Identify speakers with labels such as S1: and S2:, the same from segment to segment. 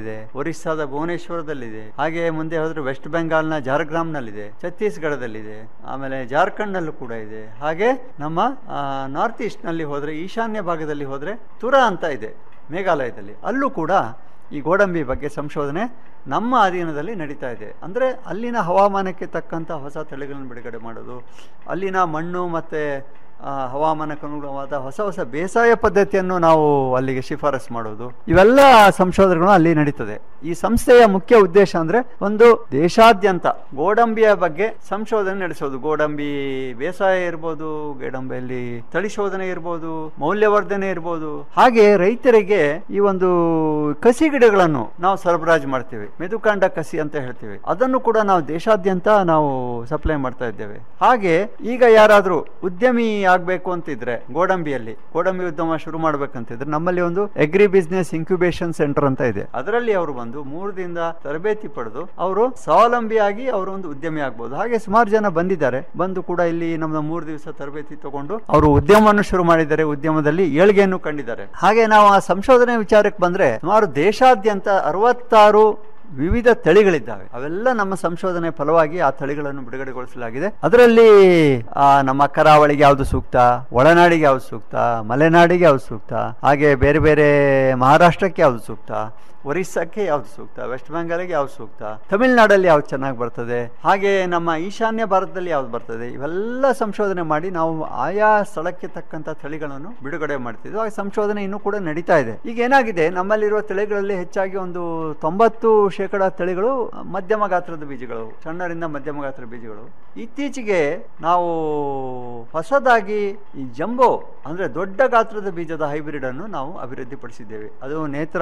S1: ಇದೆ ಒರಿಸ್ಸಾದ ಭುವನೇಶ್ವರದಲ್ಲಿದೆ ಹಾಗೆ ಮುಂದೆ ಹೋದ್ರೆ ವೆಸ್ಟ್ ಬೆಂಗಾಲ್ನ ಜಾರ್ಗ್ರಾಮ್ನಲ್ಲಿದೆ ಛತ್ತೀಸ್ಗಢದಲ್ಲಿದೆ ಆಮೇಲೆ ಜಾರ್ಖಂಡ್ನಲ್ಲೂ ಕೂಡ ಇದೆ ಹಾಗೆ ನಮ್ಮ ನಾರ್ತ್ ಈಸ್ಟ್ನಲ್ಲಿ ಹೋದ್ರೆ ಈಶಾನ್ಯ ಭಾಗದಲ್ಲಿ ಹೋದ್ರೆ ತುರಾ ಅಂತ ಇದೆ ಮೇಘಾಲಯದಲ್ಲಿ ಅಲ್ಲೂ ಕೂಡ ಈ ಗೋಡಂಬಿ ಬಗ್ಗೆ ಸಂಶೋಧನೆ ನಮ್ಮ ಅಧೀನದಲ್ಲಿ ನಡೀತಾ ಇದೆ ಅಂದರೆ ಅಲ್ಲಿನ ಹವಾಮಾನಕ್ಕೆ ತಕ್ಕಂಥ ಹೊಸ ತಳಿಗಳನ್ನು ಬಿಡುಗಡೆ ಮಾಡೋದು ಅಲ್ಲಿನ ಮಣ್ಣು ಮತ್ತು ಹವಾಮಾನಕ್ಕೆ ಅನುಗುಣವಾದ ಹೊಸ ಹೊಸ ಬೇಸಾಯ ಪದ್ಧತಿಯನ್ನು ನಾವು ಅಲ್ಲಿಗೆ ಶಿಫಾರಸು ಮಾಡೋದು ಇವೆಲ್ಲ ಸಂಶೋಧನೆಗಳು ಅಲ್ಲಿ ನಡೀತದೆ ಈ ಸಂಸ್ಥೆಯ ಮುಖ್ಯ ಉದ್ದೇಶ ಅಂದ್ರೆ ಒಂದು ದೇಶಾದ್ಯಂತ ಗೋಡಂಬಿಯ ಬಗ್ಗೆ ಸಂಶೋಧನೆ ನಡೆಸೋದು ಗೋಡಂಬಿ ಬೇಸಾಯ ಇರ್ಬೋದು ಗೋಡಂಬಿಯಲ್ಲಿ ತಳಿ ಶೋಧನೆ ಇರ್ಬೋದು ಮೌಲ್ಯವರ್ಧನೆ ಇರ್ಬೋದು ಹಾಗೆ ರೈತರಿಗೆ ಈ ಒಂದು ಕಸಿ ಗಿಡಗಳನ್ನು ನಾವು ಸರಬರಾಜು ಮಾಡ್ತೇವೆ ಮೆದುಕಾಂಡ ಕಸಿ ಅಂತ ಹೇಳ್ತೀವಿ ಅದನ್ನು ಕೂಡ ನಾವು ದೇಶಾದ್ಯಂತ ನಾವು ಸಪ್ಲೈ ಮಾಡ್ತಾ ಇದ್ದೇವೆ ಹಾಗೆ ಈಗ ಯಾರಾದರೂ ಉದ್ಯಮಿ ಆಗ್ಬೇಕು ಅಂತಿದ್ರೆ ಗೋಡಂಬಿಯಲ್ಲಿ ಗೋಡಂಬಿ ಉದ್ಯಮ ಶುರು ಮಾಡ್ಬೇಕಂತಿದ್ರೆ ನಮ್ಮಲ್ಲಿ ಒಂದು ಅಗ್ರಿ ಬಿಸ್ನೆಸ್ ಇನ್ಕ್ಯುಬೇಷನ್ ಸೆಂಟರ್ ಅಂತ ಇದೆ ಅದರಲ್ಲಿ ಅವರು ಬಂದು ಮೂರು ದಿನದ ತರಬೇತಿ ಪಡೆದು ಅವರು ಸ್ವಾವಲಂಬಿಯಾಗಿ ಅವರು ಒಂದು ಉದ್ಯಮಿ ಆಗ್ಬೋದು ಹಾಗೆ ಸುಮಾರು ಜನ ಬಂದಿದ್ದಾರೆ ಬಂದು ಕೂಡ ಇಲ್ಲಿ ನಮ್ಮ ಮೂರು ದಿವಸ ತರಬೇತಿ ತಗೊಂಡು ಅವರು ಉದ್ಯಮವನ್ನು ಶುರು ಮಾಡಿದ್ದಾರೆ ಉದ್ಯಮದಲ್ಲಿ ಏಳ್ಗೆಯನ್ನು ಕಂಡಿದ್ದಾರೆ ಹಾಗೆ ನಾವು ಆ ಸಂಶೋಧನೆ ವಿಚಾರಕ್ಕೆ ಬಂದ್ರೆ ಸುಮಾರು ದೇಶಾದ್ಯಂತ ಅರವತ್ತಾರು ವಿವಿಧ ತಳಿಗಳಿದ್ದಾವೆ ಅವೆಲ್ಲ ನಮ್ಮ ಸಂಶೋಧನೆ ಫಲವಾಗಿ ಆ ತಳಿಗಳನ್ನು ಬಿಡುಗಡೆಗೊಳಿಸಲಾಗಿದೆ ಅದರಲ್ಲಿ ಆ, ನಮ್ಮ ಕರಾವಳಿಗೆ ಯಾವುದು ಸೂಕ್ತ ಒಳನಾಡಿಗೆ ಯಾವುದು ಸೂಕ್ತ ಮಲೆನಾಡಿಗೆ ಯಾವುದು ಸೂಕ್ತ ಹಾಗೆ ಬೇರೆ ಬೇರೆ ಮಹಾರಾಷ್ಟ್ರಕ್ಕೆ ಯಾವುದು ಸೂಕ್ತ ಒರಿಸ್ಸಾಕ್ಕೆ ಯಾವ್ದು ಸೂಕ್ತ ವೆಸ್ಟ್ ಬೆಂಗಾಲಿಗೆ ಯಾವ್ದು ಸೂಕ್ತ ತಮಿಳುನಾಡಲ್ಲಿ ಯಾವ್ದು ಚೆನ್ನಾಗಿ ಬರ್ತದೆ ಹಾಗೆ ನಮ್ಮ ಈಶಾನ್ಯ ಭಾರತದಲ್ಲಿ ಯಾವ್ದು ಬರ್ತದೆ ಇವೆಲ್ಲ ಸಂಶೋಧನೆ ಮಾಡಿ ನಾವು ಆಯಾ ಸ್ಥಳಕ್ಕೆ ತಕ್ಕಂತ ತಳಿಗಳನ್ನು ಬಿಡುಗಡೆ ಮಾಡ್ತಿದ್ವಿ ಆ ಸಂಶೋಧನೆ ಇನ್ನೂ ಕೂಡ ನಡೀತಾ ಇದೆ ಈಗ ಏನಾಗಿದೆ ನಮ್ಮಲ್ಲಿರುವ ತಳಿಗಳಲ್ಲಿ ಹೆಚ್ಚಾಗಿ ಒಂದು ತೊಂಬತ್ತು ಶೇಕಡ ತಳಿಗಳು ಮಧ್ಯಮ ಗಾತ್ರದ ಬೀಜಗಳು ಸಣ್ಣರಿಂದ ಮಧ್ಯಮ ಗಾತ್ರದ ಬೀಜಗಳು ಇತ್ತೀಚೆಗೆ ನಾವು ಹೊಸದಾಗಿ ಈ ಜಂಬೋ ಅಂದ್ರೆ ದೊಡ್ಡ ಗಾತ್ರದ ಬೀಜದ ಹೈಬ್ರಿಡ್ ಅನ್ನು ನಾವು ಅಭಿವೃದ್ಧಿಪಡಿಸಿದ್ದೇವೆ ಅದು ನೇತ್ರ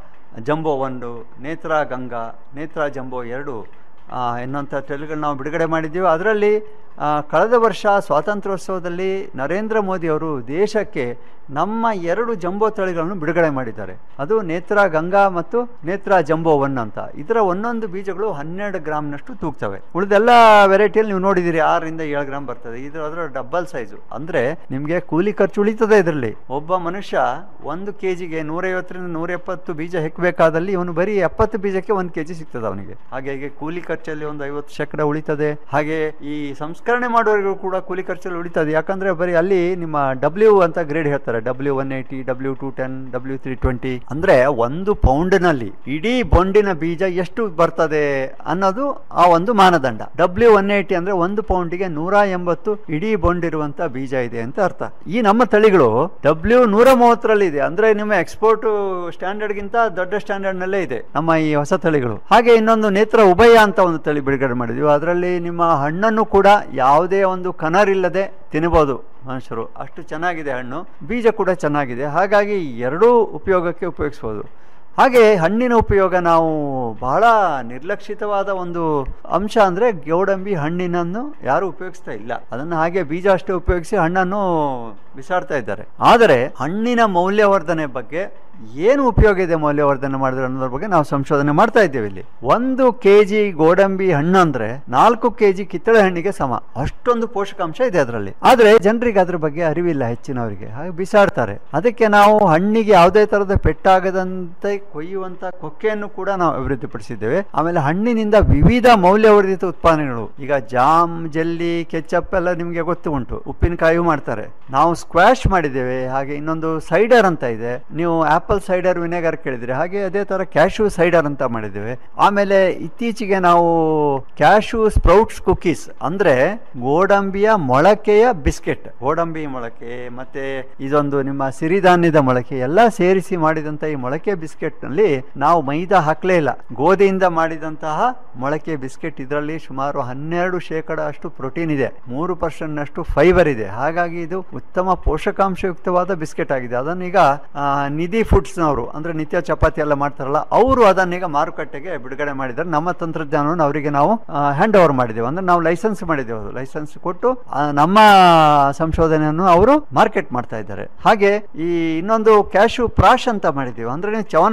S1: ಜಂಬೋ ಒಂದು ನೇತ್ರ ಗಂಗಾ ನೇತ್ರ ಜಂಬೋ ಎರಡು ಆ, ಎನ್ನುವಂಥ ತಳಿಗಳನ್ನ ನಾವು ಬಿಡುಗಡೆ ಮಾಡಿದ್ದೀವಿ ಅದರಲ್ಲಿ ಆ, ಕಳೆದ ವರ್ಷ ಸ್ವಾತಂತ್ರ್ಯೋತ್ಸವದಲ್ಲಿ ನರೇಂದ್ರ ಮೋದಿ ಅವರು ದೇಶಕ್ಕೆ ನಮ್ಮ ಎರಡು ಜಂಬೋ ತಳಿಗಳನ್ನು ಬಿಡುಗಡೆ ಮಾಡಿದ್ದಾರೆ ಅದು ನೇತ್ರ ಗಂಗಾ ಮತ್ತು ನೇತ್ರ ಜಂಬೋ ಒನ್ ಅಂತ ಇದರ ಒಂದೊಂದು ಬೀಜಗಳು ಹನ್ನೆರಡು ಗ್ರಾಮ್ನಷ್ಟು ತೂಗ್ತವೆ ಉಳಿದೆಲ್ಲ ವೆರೈಟಿಯಲ್ಲಿ ನೀವು ನೋಡಿದಿರಿ ಆರರಿಂದ ಏಳು ಗ್ರಾಮ್ ಬರ್ತದೆ ಇದು ಅದರ ಡಬ್ಬಲ್ ಸೈಜು ಅಂದ್ರೆ ನಿಮಗೆ ಕೂಲಿ ಖರ್ಚು ಉಳಿತದೆ ಇದರಲ್ಲಿ ಒಬ್ಬ ಮನುಷ್ಯ ಒಂದು ಕೆ ಜಿಗೆ ನೂರೈವತ್ತರಿಂದ ನೂರ ಎಪ್ಪತ್ತು ಬೀಜ ಹೆಕ್ಕಬೇಕಾದಲ್ಲಿ ಇವನು ಬರೀ ಎಪ್ಪತ್ತು ಬೀಜಕ್ಕೆ ಒಂದು ಕೆ ಜಿ ಸಿಗ್ತದೆ ಅವನಿಗೆ ಹಾಗೆ ಹೀಗೆ ಕೂಲಿ ಖರ್ಚಲ್ಲಿ ಒಂದು ಐವತ್ತು ಶೇಕಡ ಉಳಿತದೆ ಹಾಗೆ ಈ ಸಂಸ್ಕರಣೆ ಮಾಡುವವರಿಗೂ ಕೂಡ ಕೂಲಿ ಖರ್ಚಲ್ಲಿ ಉಳಿತದೆ ಯಾಕಂದ್ರೆ ಬರೀ ಅಲ್ಲಿ ನಿಮ್ಮ ಡಬ್ಲ್ಯೂ ಅಂತ ಗ್ರೇಡ್ ಹೇಳ್ತಾರೆ W one eighty W two ten W three twenty ಅಂದ್ರೆ ಒಂದು ಪೌಂಡ್ನಲ್ಲಿ ಇಡೀ ಬೊಂಡಿನ ಬೀಜ ಎಷ್ಟು ಬರ್ತದೆ ಅನ್ನೋದು ಆ ಒಂದು ಮಾನದಂಡ ಡಬ್ಲ್ಯೂ ಒನ್ ಏಯ್ಟಿ ಅಂದ್ರೆ ಒಂದು ಪೌಂಡಿಗೆ ನೂರ ಎಂಬತ್ತು ಇಡೀ ಬೊಂಡ್ ಇರುವಂತ ಬೀಜ ಇದೆ ಅಂತ ಅರ್ಥ ಈ ನಮ್ಮ ತಳಿಗಳು ಡಬ್ಲ್ಯೂ ನೂರ ಮೂವತ್ತರಲ್ಲಿ ಇದೆ ಅಂದ್ರೆ ನಿಮ್ಮ ಎಕ್ಸ್ಪೋರ್ಟ್ ಸ್ಟ್ಯಾಂಡರ್ಡ್ ಗಿಂತ ದೊಡ್ಡ ಸ್ಟ್ಯಾಂಡರ್ಡ್ ನಲ್ಲೇ ಇದೆ ನಮ್ಮ ಈ ಹೊಸ ತಳಿಗಳು ಹಾಗೆ ಇನ್ನೊಂದು ನೇತ್ರ ಉಭಯ ಅಂತ ಒಂದು ತಳಿ ಬಿಡುಗಡೆ ಮಾಡಿದ್ವಿ ಅದರಲ್ಲಿ ನಿಮ್ಮ ಹಣ್ಣನ್ನು ಕೂಡ ಯಾವುದೇ ಒಂದು ಕನರ್ ಇಲ್ಲದೆ ತಿನ್ನಬಹುದು ಮನುಷ್ಯರು ಅಷ್ಟು ಚೆನ್ನಾಗಿದೆ ಹಣ್ಣು ಬೀಜ ಕೂಡ ಚೆನ್ನಾಗಿದೆ ಹಾಗಾಗಿ ಎರಡೂ ಉಪಯೋಗಕ್ಕೆ ಉಪಯೋಗಿಸ್ಬೋದು ಹಾಗೆ ಹಣ್ಣಿನ ಉಪಯೋಗ ನಾವು ಬಹಳ ನಿರ್ಲಕ್ಷಿತವಾದ ಒಂದು ಅಂಶ ಅಂದ್ರೆ ಗೋಡಂಬಿ ಹಣ್ಣಿನನ್ನು ಯಾರು ಉಪಯೋಗಿಸ್ತಾ ಇಲ್ಲ ಅದನ್ನು ಹಾಗೆ ಬೀಜ ಅಷ್ಟೇ ಉಪಯೋಗಿಸಿ ಹಣ್ಣನ್ನು ಬಿಸಾಡ್ತಾ ಇದ್ದಾರೆ ಆದರೆ ಹಣ್ಣಿನ ಮೌಲ್ಯವರ್ಧನೆ ಬಗ್ಗೆ ಏನು ಉಪಯೋಗ ಇದೆ ಮೌಲ್ಯವರ್ಧನೆ ಮಾಡಿದ್ರೆ ಅನ್ನೋದ್ರ ಬಗ್ಗೆ ನಾವು ಸಂಶೋಧನೆ ಮಾಡ್ತಾ ಇದ್ದೇವೆ ಇಲ್ಲಿ ಒಂದು ಕೆ ಜಿ ಗೋಡಂಬಿ ಹಣ್ಣು ಅಂದ್ರೆ ನಾಲ್ಕು ಕೆ ಜಿ ಕಿತ್ತಳೆ ಹಣ್ಣಿಗೆ ಸಮ ಅಷ್ಟೊಂದು ಪೋಷಕಾಂಶ ಇದೆ ಅದರಲ್ಲಿ ಆದ್ರೆ ಜನರಿಗೆ ಅದ್ರ ಬಗ್ಗೆ ಅರಿವಿಲ್ಲ ಹೆಚ್ಚಿನವರಿಗೆ ಹಾಗೆ ಬಿಸಾಡ್ತಾರೆ ಅದಕ್ಕೆ ನಾವು ಹಣ್ಣಿಗೆ ಯಾವುದೇ ತರದ ಪೆಟ್ಟಾಗದಂತೆ ಕೊಯ್ಯುವಂತ ಕೊಕ್ಕೆಯನ್ನು ಕೂಡ ನಾವು ಅಭಿವೃದ್ಧಿಪಡಿಸಿದ್ದೇವೆ ಆಮೇಲೆ ಹಣ್ಣಿನಿಂದ ವಿವಿಧ ಮೌಲ್ಯವರ್ಧಿತ ಉತ್ಪಾದನೆಗಳು ಈಗ ಜಾಮ್ ಜೆಲ್ಲಿ ಕೆಚ್ಚಪ್ ಎಲ್ಲ ನಿಮಗೆ ಗೊತ್ತು ಉಂಟು ಉಪ್ಪಿನಕಾಯಿ ಮಾಡ್ತಾರೆ ನಾವು ಸ್ಕ್ವಾಶ್ ಮಾಡಿದ್ದೇವೆ ಹಾಗೆ ಇನ್ನೊಂದು ಸೈಡರ್ ಅಂತ ಇದೆ ನೀವು ಆಪಲ್ ಸೈಡರ್ ವಿನೆಗರ್ ಕೇಳಿದ್ರೆ ಹಾಗೆ ಅದೇ ತರ ಕ್ಯಾಶು ಸೈಡರ್ ಅಂತ ಮಾಡಿದ್ದೇವೆ ಆಮೇಲೆ ಇತ್ತೀಚೆಗೆ ನಾವು ಕ್ಯಾಶು ಸ್ಪ್ರೌಟ್ಸ್ ಕುಕೀಸ್ ಅಂದ್ರೆ ಗೋಡಂಬಿಯ ಮೊಳಕೆಯ ಬಿಸ್ಕೆಟ್ ಗೋಡಂಬಿ ಮೊಳಕೆ ಮತ್ತೆ ಇದೊಂದು ನಿಮ್ಮ ಸಿರಿಧಾನ್ಯದ ಮೊಳಕೆ ಎಲ್ಲ ಸೇರಿಸಿ ಮಾಡಿದಂತ ಈ ಮೊಳಕೆ ಬಿಸ್ಕೆಟ್ ನಲ್ಲಿ ನಾವು ಮೈದಾ ಹಾಕ್ಲೇ ಇಲ್ಲ ಗೋಧಿಯಿಂದ ಮಾಡಿದಂತಹ ಮೊಳಕೆ ಬಿಸ್ಕೆಟ್ ಇದರಲ್ಲಿ ಸುಮಾರು ಹನ್ನೆರಡು ಶೇಕಡ ಅಷ್ಟು ಪ್ರೋಟೀನ್ ಇದೆ ಮೂರು ಪರ್ಸೆಂಟ್ ನಷ್ಟು ಫೈಬರ್ ಇದೆ ಹಾಗಾಗಿ ಇದು ಉತ್ತಮ ಪೋಷಕಾಂಶಯುಕ್ತವಾದ ಬಿಸ್ಕೆಟ್ ಆಗಿದೆ ಅದನ್ನೀಗ ಆ, ನಿಧಿ ಫುಡ್ಸ್ ನವರು ಅಂದ್ರೆ ನಿತ್ಯ ಚಪಾತಿ ಎಲ್ಲ ಮಾಡ್ತಾರಲ್ಲ ಅವರು ಅದನ್ನೀಗ ಮಾರುಕಟ್ಟೆಗೆ ಬಿಡುಗಡೆ ಮಾಡಿದ್ದಾರೆ ನಮ್ಮ ತಂತ್ರಜ್ಞಾನವನ್ನು ಅವರಿಗೆ ನಾವು ಹ್ಯಾಂಡ್ ಓವರ್ ಮಾಡಿದ್ದೇವೆ ಅಂದ್ರೆ ನಾವು ಲೈಸೆನ್ಸ್ ಮಾಡಿದ್ದೇವೆ ಅದು ಲೈಸೆನ್ಸ್ ಕೊಟ್ಟು ಆ, ನಮ್ಮ ಸಂಶೋಧನೆಯನ್ನು ಅವರು ಮಾರ್ಕೆಟ್ ಮಾಡ್ತಾ ಇದ್ದಾರೆ ಹಾಗೆ ಈ ಇನ್ನೊಂದು ಕ್ಯಾಶು ಪ್ರಾಶ್ ಅಂತ ಮಾಡಿದ್ದೀವಿ ಅಂದ್ರೆ ನೀವು ಚವನ್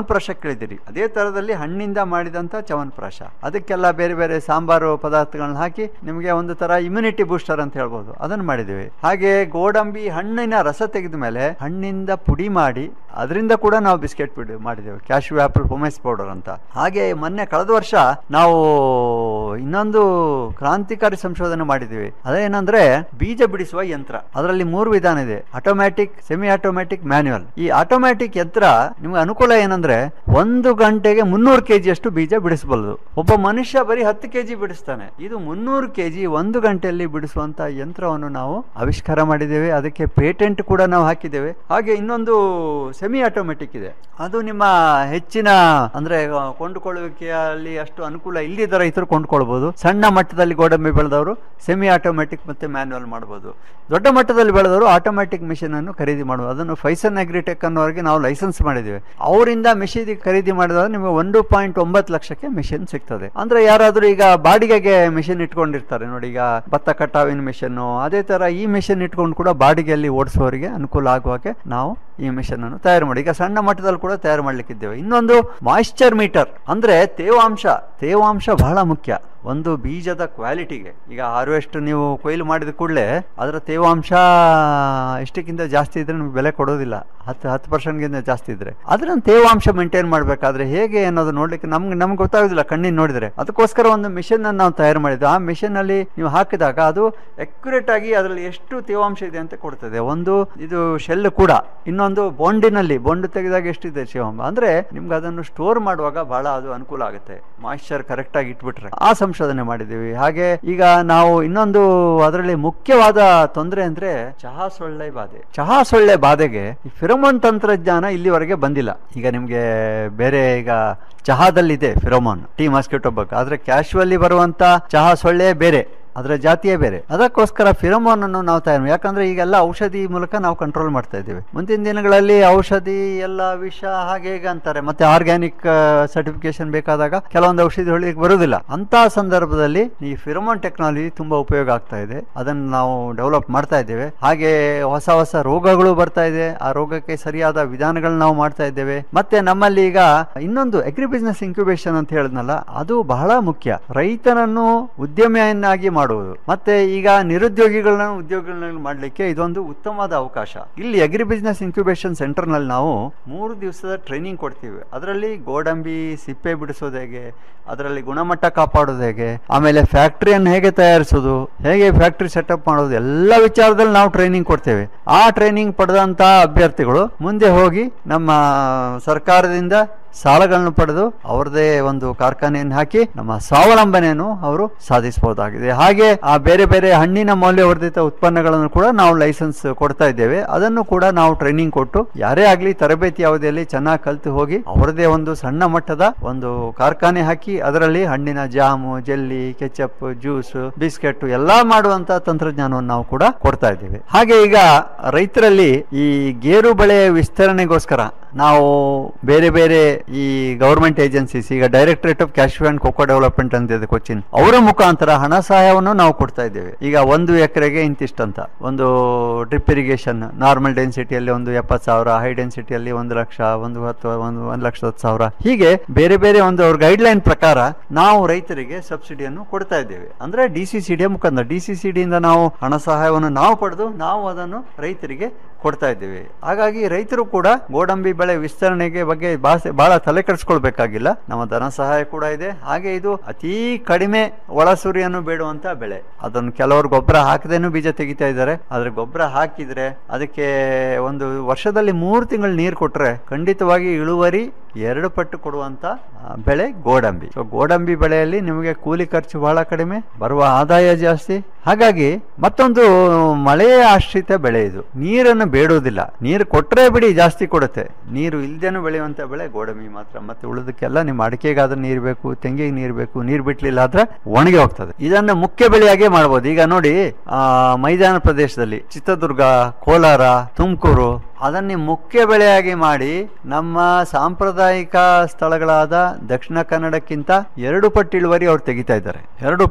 S1: ಚವನ್ಪ್ರಾಶ ಕೇಳಿದಿರಿ ಅದೇ ತರದಲ್ಲಿ ಹಣ್ಣಿಂದ ಮಾಡಿದಂತ ಚವನ್ಪ್ರಾಶ ಅದಕ್ಕೆಲ್ಲ ಬೇರೆ ಬೇರೆ ಸಾಂಬಾರು ಪದಾರ್ಥಗಳನ್ನ ಹಾಕಿ ನಿಮಗೆ ಒಂದು ತರ ಇಮ್ಯುನಿಟಿ ಬೂಸ್ಟರ್ ಅಂತ ಹೇಳ್ಬೋದು ಅದನ್ನ ಮಾಡಿದ್ದೀವಿ ಹಾಗೆ ಗೋಡಂಬಿ ಹಣ್ಣಿನ ರಸ ತೆಗೆದ ಮೇಲೆ ಹಣ್ಣಿಂದ ಪುಡಿ ಮಾಡಿ ಅದರಿಂದ ಕೂಡ ನಾವು ಬಿಸ್ಕೆಟ್ ಬಿಡಿ ಮಾಡಿದ್ದೇವೆ ಕ್ಯಾಶ್ಯೂ ಆಪಲ್ ಪೊಮೆಸ್ ಪೌಡರ್ ಅಂತ ಹಾಗೆ ಮೊನ್ನೆ ಕಳೆದ ವರ್ಷ ನಾವು ಇನ್ನೊಂದು ಕ್ರಾಂತಿಕಾರಿ ಸಂಶೋಧನೆ ಮಾಡಿದ್ದೀವಿ ಅದೇನಂದ್ರೆ ಬೀಜ ಬಿಡಿಸುವ ಯಂತ್ರ ಅದರಲ್ಲಿ ಮೂರು ವಿಧಾನ ಇದೆ ಆಟೋಮ್ಯಾಟಿಕ್ ಸೆಮಿ ಆಟೋಮ್ಯಾಟಿಕ್ ಮ್ಯಾನ್ಯುವಲ್ ಈ ಆಟೋಮ್ಯಾಟಿಕ್ ಯಂತ್ರ ನಿಮ್ಗೆ ಅನುಕೂಲ ಏನಂದ್ರೆ ಒಂದು ಗಂಟೆಗೆ ಮುನ್ನೂರು ಕೆಜಿ ಅಷ್ಟು ಬೀಜ ಬಿಡಿಸಬಲ್ಲದು ಒಬ್ಬ ಮನುಷ್ಯ ಬರೀ ಹತ್ತು ಕೆಜಿ ಬಿಡಿಸ್ತಾನೆ ಇದು ಮುನ್ನೂರು ಕೆಜಿ ಒಂದು ಗಂಟೆಯಲ್ಲಿ ಬಿಡಿಸುವಂತ ಯಂತ್ರವನ್ನು ನಾವು ಆವಿಷ್ಕಾರ ಮಾಡಿದ್ದೇವೆ ಅದಕ್ಕೆ ಪೇಟೆಂಟ್ ಕೂಡ ನಾವು ಹಾಕಿದ್ದೇವೆ ಹಾಗೆ ಇನ್ನೊಂದು ಸೆಮಿ ಆಟೋಮೆಟಿಕ್ ಇದೆ ಅದು ನಿಮ್ಮ ಹೆಚ್ಚಿನ ಅಂದ್ರೆ ಆ, ಕೊಂಡುಕೊಳ್ಳುವಿಕೆಯಲ್ಲಿ ಅಷ್ಟು ಅನುಕೂಲ ಇಲ್ಲದ ರೈತರು ಕೊಂಡ್ಕೊಳ್ಬಹುದು ಸಣ್ಣ ಮಟ್ಟದಲ್ಲಿ ಗೋಡಂಬಿ ಬೆಳೆದವರು ಸೆಮಿ ಆಟೋಮೆಟಿಕ್ ಮತ್ತೆ ಮ್ಯಾನ್ಯುವಲ್ ಮಾಡಬಹುದು ದೊಡ್ಡ ಮಟ್ಟದಲ್ಲಿ ಬೆಳೆದವರು ಆಟೋಮ್ಯಾಟಿಕ್ ಮಿಷಿನ್ ಅನ್ನು ಖರೀದಿ ಮಾಡುವುದು ಅದನ್ನು ಫೈಸನ್ ಅಗ್ರಿಟೆಕ್ ಅನ್ನೋರಿಗೆ ನಾವು ಲೈಸೆನ್ಸ್ ಮಾಡಿದ್ದೇವೆ ಅವರಿಂದ ಮಿಷಿನ್ ಖರೀದಿ ಮಾಡಿದಾಗ ನಿಮಗೆ ಒಂದು ಪಾಯಿಂಟ್ ಒಂಬತ್ತು ಲಕ್ಷಕ್ಕೆ ಮಿಷಿನ್ ಸಿಗ್ತದೆ ಅಂದ್ರೆ ಯಾರಾದ್ರೂ ಈಗ ಬಾಡಿಗೆಗೆ ಮಿಷಿನ್ ಇಟ್ಕೊಂಡಿರ್ತಾರೆ ನೋಡಿ ಈಗ ಭತ್ತ ಕಟಾವಿನ ಮಿಷನ್ ಅದೇ ತರ ಈ ಮಿಷಿನ್ ಇಟ್ಕೊಂಡು ಕೂಡ ಬಾಡಿಗೆಯಲ್ಲಿ ಓಡಿಸುವವರಿಗೆ ಅನುಕೂಲ ಆಗುವಾಗೆ ನಾವು ಈ ಮಿಷನ್ ಅನ್ನು ತಯಾರು ಮಾಡಿ ಈಗ ಸಣ್ಣ ಮಟ್ಟದಲ್ಲಿ ಕೂಡ ತಯಾರು ಮಾಡ್ಲಿಕ್ಕಿದ್ದೇವೆ ಇನ್ನೊಂದು ಮಾಯಿಶ್ಚರ್ ಮೀಟರ್ ಅಂದ್ರೆ ತೇವಾಂಶ ತೇವಾಂಶ ಬಹಳ ಮುಖ್ಯ ಒಂದು ಬೀಜದ ಕ್ವಾಲಿಟಿಗೆ ಈಗ ಹಾರ್ವೆಸ್ಟ್ ನೀವು ಕೊಯ್ಲು ಮಾಡಿದ ಕೂಡಲೇ ಅದರ ತೇವಾಂಶ ಇಷ್ಟಕ್ಕಿಂತ ಜಾಸ್ತಿ ಇದ್ರೆ ನಿಮ್ಗೆ ಬೆಲೆ ಕೊಡೋದಿಲ್ಲ ಹತ್ತು ಹತ್ತು ಪರ್ಸೆಂಟ್ಗಿಂತ ಜಾಸ್ತಿ ಇದ್ರೆ ಅದನ್ನ ತೇವಾಂಶ ಮೇಂಟೈನ್ ಮಾಡಬೇಕಾದ್ರೆ ಹೇಗೆ ಅನ್ನೋದು ನೋಡ್ಲಿಕ್ಕೆ ನಮ್ಗೆ ನಮ್ಗೆ ಗೊತ್ತಾಗೋದಿಲ್ಲ ಕಣ್ಣಿನ ನೋಡಿದ್ರೆ ಅದಕ್ಕೋಸ್ಕರ ಒಂದು ಮಿಷನ್ ಅನ್ನು ನಾವು ತಯಾರು ಮಾಡಿದ್ದು ಆ ಮಿಷನ್ ಅಲ್ಲಿ ನೀವು ಹಾಕಿದಾಗ ಅದು ಅಕ್ಯುರೇಟ್ ಆಗಿ ಅದರಲ್ಲಿ ಎಷ್ಟು ತೇವಾಂಶ ಇದೆ ಅಂತ ಕೊಡ್ತದೆ ಒಂದು ಇದು ಶೆಲ್ ಕೂಡ ಇನ್ನೊಂದು ಬೊಂಡಿನಲ್ಲಿ ಬೊಂಡು ತೆಗೆದಾಗ ಎಷ್ಟಿದೆ ತೇವಾಂಶ ಅಂದ್ರೆ ನಿಮ್ಗೆ ಅದನ್ನು ಸ್ಟೋರ್ ಮಾಡುವಾಗ ಬಹಳ ಅದು ಅನುಕೂಲ ಆಗುತ್ತೆ ಮಾಯಿಶ್ಚರ್ ಕರೆಕ್ಟ್ ಆಗಿ ಇಟ್ಬಿಟ್ರೆ ಆ ಸಂಶೋಧನೆ ಮಾಡಿದ್ದೀವಿ ಹಾಗೆ ಈಗ ನಾವು ಇನ್ನೊಂದು ಅದರಲ್ಲಿ ಮುಖ್ಯವಾದ ತೊಂದರೆ ಅಂದ್ರೆ ಚಹಾ ಸೊಳ್ಳೆ ಬಾಧೆ ಚಹಾ ಸೊಳ್ಳೆ ಬಾಧೆಗೆ ಈ ಫಿರೋಮೋನ್ ತಂತ್ರಜ್ಞಾನ ಇಲ್ಲಿವರೆಗೆ ಬಂದಿಲ್ಲ ಈಗ ನಿಮ್ಗೆ ಬೇರೆ ಈಗ ಚಹಾದಲ್ಲಿದೆ ಫಿರೋಮೋನ್ ಟೀ ಮಾಸ್ಕಿಟೋ ಬಗ್ ಆದ್ರೆ ಕ್ಯಾಶುವಲ್ಲಿ ಬರುವಂತ ಚಹಾ ಸೊಳ್ಳೆ ಬೇರೆ ಅದರ ಜಾತಿಯೇ ಬೇರೆ ಅದಕ್ಕೋಸ್ಕರ ಫಿರೋಮೋನ್ ಅನ್ನು ನಾವು ತಯಾರು ಯಾಕಂದ್ರೆ ಈಗೆಲ್ಲ ಔಷಧಿ ಮೂಲಕ ನಾವು ಕಂಟ್ರೋಲ್ ಮಾಡ್ತಾ ಇದ್ದೀವಿ ಮುಂದಿನ ದಿನಗಳಲ್ಲಿ ಔಷಧಿ ಎಲ್ಲ ವಿಷ ಹಾಗೆ ಹೀಗೆ ಅಂತಾರೆ ಮತ್ತೆ ಆರ್ಗ್ಯಾನಿಕ್ ಸರ್ಟಿಫಿಕೇಶನ್ ಬೇಕಾದಾಗ ಕೆಲವೊಂದು ಔಷಧಿ ಹೊಳಿಗೆ ಬರುವುದಿಲ್ಲ ಅಂತ ಸಂದರ್ಭದಲ್ಲಿ ಈ ಫಿರೋಮೋನ್ ಟೆಕ್ನಾಲಜಿ ತುಂಬಾ ಉಪಯೋಗ ಆಗ್ತಾ ಇದೆ ಅದನ್ನು ನಾವು ಡೆವಲಪ್ ಮಾಡ್ತಾ ಇದ್ದೇವೆ ಹಾಗೆ ಹೊಸ ಹೊಸ ರೋಗಗಳು ಬರ್ತಾ ಇದೆ ಆ ರೋಗಕ್ಕೆ ಸರಿಯಾದ ವಿಧಾನಗಳನ್ನ ನಾವು ಮಾಡ್ತಾ ಇದ್ದೇವೆ ಮತ್ತೆ ನಮ್ಮಲ್ಲಿ ಈಗ ಇನ್ನೊಂದು ಅಗ್ರಿ ಬಿಸ್ನೆಸ್ ಇನ್ಕ್ಯುಬೇಷನ್ ಅಂತ ಹೇಳಿದ್ನಲ್ಲ ಅದು ಬಹಳ ಮುಖ್ಯ ರೈತನನ್ನು ಉದ್ಯಮಿಯನ್ನಾಗಿ ಮಾಡುವುದು ಮತ್ತೆ ಈಗ ನಿರುದ್ಯೋಗಿಗಳನ್ನ ಉದ್ಯೋಗಿಗಳನ್ನ ಮಾಡಲಿಕ್ಕೆ ಇದೊಂದು ಉತ್ತಮವಾದ ಅವಕಾಶ ಇಲ್ಲಿ ಅಗ್ರಿ ಬಿಸ್ನೆಸ್ ಇನ್ಕ್ಯುಬೇಷನ್ ಸೆಂಟರ್ ನಲ್ಲಿ ನಾವು ಮೂರು ದಿವಸದ ಟ್ರೈನಿಂಗ್ ಕೊಡ್ತೀವಿ ಅದರಲ್ಲಿ ಗೋಡಂಬಿ ಸಿಪ್ಪೆ ಬಿಡಿಸೋದು ಹೇಗೆ ಅದರಲ್ಲಿ ಗುಣಮಟ್ಟ ಕಾಪಾಡೋದು ಹೇಗೆ ಆಮೇಲೆ ಫ್ಯಾಕ್ಟ್ರಿಯನ್ನು ಹೇಗೆ ತಯಾರಿಸೋದು ಹೇಗೆ ಫ್ಯಾಕ್ಟ್ರಿ ಸೆಟಪ್ ಮಾಡೋದು ಎಲ್ಲ ವಿಚಾರದಲ್ಲಿ ನಾವು ಟ್ರೈನಿಂಗ್ ಕೊಡ್ತೇವೆ ಆ ಟ್ರೈನಿಂಗ್ ಪಡೆದಂತ ಅಭ್ಯರ್ಥಿಗಳು ಮುಂದೆ ಹೋಗಿ ನಮ್ಮ ಸರ್ಕಾರದಿಂದ ಸಾಲಗಳನ್ನು ಪಡೆದು ಅವರದೇ ಒಂದು ಕಾರ್ಖಾನೆಯನ್ನು ಹಾಕಿ ನಮ್ಮ ಸ್ವಾವಲಂಬನೆಯನ್ನು ಅವರು ಸಾಧಿಸಬಹುದಾಗಿದೆ ಹಾಗೆ ಆ ಬೇರೆ ಬೇರೆ ಹಣ್ಣಿನ ಮೌಲ್ಯವರ್ಧಿತ ಉತ್ಪನ್ನಗಳನ್ನು ಕೂಡ ನಾವು ಲೈಸೆನ್ಸ್ ಕೊಡ್ತಾ ಇದ್ದೇವೆ ಅದನ್ನು ಕೂಡ ನಾವು ಟ್ರೈನಿಂಗ್ ಕೊಟ್ಟು ಯಾರೇ ಆಗಲಿ ತರಬೇತಿ ಅವಧಿಯಲ್ಲಿ ಚೆನ್ನಾಗಿ ಕಲ್ತು ಹೋಗಿ ಅವರದೇ ಒಂದು ಸಣ್ಣ ಮಟ್ಟದ ಒಂದು ಕಾರ್ಖಾನೆ ಹಾಕಿ ಅದರಲ್ಲಿ ಹಣ್ಣಿನ jam jelly ketchup juice biscuit ಎಲ್ಲಾ ಮಾಡುವಂತ ತಂತ್ರಜ್ಞಾನವನ್ನು ನಾವು ಕೂಡ ಕೊಡ್ತಾ ಇದ್ದೇವೆ ಹಾಗೆ ಈಗ ರೈತರಲ್ಲಿ ಈ ಗೇರು ಬೆಳೆ ವಿಸ್ತರಣೆಗೋಸ್ಕರ ನಾವು ಬೇರೆ ಬೇರೆ ಈ ಗವರ್ಮೆಂಟ್ ಏಜೆನ್ಸೀಸ್ ಈಗ directorate of cashew and cocoa development ಅಂತ ಇದೆ ಕೊಚ್ಚಿನ್ ಅವರ ಮುಖಾಂತರ ಹಣ ಸಹಾಯವನ್ನು ನಾವು ಕೊಡ್ತಾ ಇದ್ದೇವೆ ಈಗ ಒಂದು ಎಕರೆಗೆ ಇಂತಿಷ್ಟಂತ ಒಂದು ಡ್ರಿಪ್ ಇರಿಗೇಷನ್ ನಾರ್ಮಲ್ ಡೆನ್ಸಿಟಿಯಲ್ಲಿ ಒಂದು ಎಪ್ಪತ್ತು ಸಾವಿರ ಹೈ ಡೆನ್ಸಿಟಿಯಲ್ಲಿ ಒಂದು ಲಕ್ಷ ಒಂದು ಹತ್ತು ಒಂದು ಒಂದು ಲಕ್ಷ ಹತ್ತು ಸಾವಿರ ಹೀಗೆ ಬೇರೆ ಬೇರೆ ಒಂದು ಅವ್ರ ಗೈಡ್ ಲೈನ್ ಪ್ರಕಾರ ನಾವು ರೈತರಿಗೆ ಸಬ್ಸಿಡಿಯನ್ನು ಕೊಡ್ತಾ ಇದ್ದೇವೆ ಅಂದ್ರೆ ಡಿ ಸಿ ಸಿ ಡಿ ಮುಖಾಂತರ ಡಿ ಸಿ ಸಿ ಡಿಯಿಂದ ನಾವು ಹಣ ಸಹಾಯವನ್ನು ನಾವು ಪಡೆದು ನಾವು ಅದನ್ನು ರೈತರಿಗೆ ಕೊಡ್ತಾ ಇದ್ದೇವೆ ಹಾಗಾಗಿ ರೈತರು ಕೂಡ ಗೋಡಂಬಿ ಬೆಳೆ ವಿಸ್ತರಣೆಗೆ ಬಗ್ಗೆ ಬಾಸೆ ಬಹಳ ತಲೆ ಕೆಡಿಸ್ಕೊಳ್ಬೇಕಾಗಿಲ್ಲ ನಮ್ಮ ಧನ ಸಹಾಯ ಕೂಡ ಇದೆ ಹಾಗೆ ಇದು ಅತಿ ಕಡಿಮೆ ಒಳಸುರಿಯನ್ನು ಬೇಡುವಂತ ಬೆಳೆ ಅದನ್ನು ಕೆಲವರು ಗೊಬ್ಬರ ಹಾಕದೇನು ಬೀಜ ತೆಗಿತಾ ಇದ್ದಾರೆ ಆದ್ರೆ ಗೊಬ್ಬರ ಹಾಕಿದ್ರೆ ಅದಕ್ಕೆ ಒಂದು ವರ್ಷದಲ್ಲಿ ಮೂರು ತಿಂಗಳು ನೀರು ಕೊಟ್ರೆ ಖಂಡಿತವಾಗಿ ಇಳುವರಿ ಎರಡು ಪಟ್ಟು ಕೊಡುವಂತ ಆ, ಬೆಳೆ ಗೋಡಂಬಿ ಸೊ ಗೋಡಂಬಿ ಬೆಳೆಯಲ್ಲಿ ನಿಮಗೆ ಕೂಲಿ ಖರ್ಚು ಬಹಳ ಕಡಿಮೆ ಬರುವ ಆದಾಯ ಜಾಸ್ತಿ ಹಾಗಾಗಿ ಮತ್ತೊಂದು ಮಳೆಯ ಆಶ್ರಿತ ಬೆಳೆ ಇದು ನೀರನ್ನು ಬೇಡುವುದಿಲ್ಲ ನೀರು ಕೊಟ್ರೆ ಬಿಡಿ ಜಾಸ್ತಿ ಕೊಡುತ್ತೆ ನೀರು ಇಲ್ದೇನು ಬೆಳೆಯುವಂತ ಬೆಳೆ ಗೋಡಂಬಿ ಮಾತ್ರ ಮತ್ತೆ ಉಳಿದಕ್ಕೆಲ್ಲ ನಿಮ್ಮ ಅಡಿಕೆಗಾದ್ರೆ ನೀರು ಬೇಕು ತೆಂಗಿಗೆ ನೀರು ಬೇಕು ನೀರು ಬಿಟ್ಲಿಲ್ಲ ಆದ್ರೆ ಒಣಗಿ ಹೋಗ್ತದೆ ಇದನ್ನ ಮುಖ್ಯ ಬೆಳೆಯಾಗಿ ಮಾಡ್ಬೋದು ಈಗ ನೋಡಿ ಆ ಮೈದಾನ ಪ್ರದೇಶದಲ್ಲಿ ಚಿತ್ರದುರ್ಗ ಕೋಲಾರ ತುಮಕೂರು ಅದನ್ನೇ ಮುಖ್ಯ ಬೆಳೆಯಾಗಿ ಮಾಡಿ ನಮ್ಮ ಸಾಂಪ್ರದಾಯಿಕ ಸ್ಥಳಗಳಾದ ದಕ್ಷಿಣ ಕನ್ನಡಕ್ಕಿಂತ ಎರಡು ಪಟ್ಟು ಇಳುವರಿ ಅವ್ರು ತೆಗಿತಾ ಇದ್ದಾರೆ ಎರಡು ಪಟ್ಟು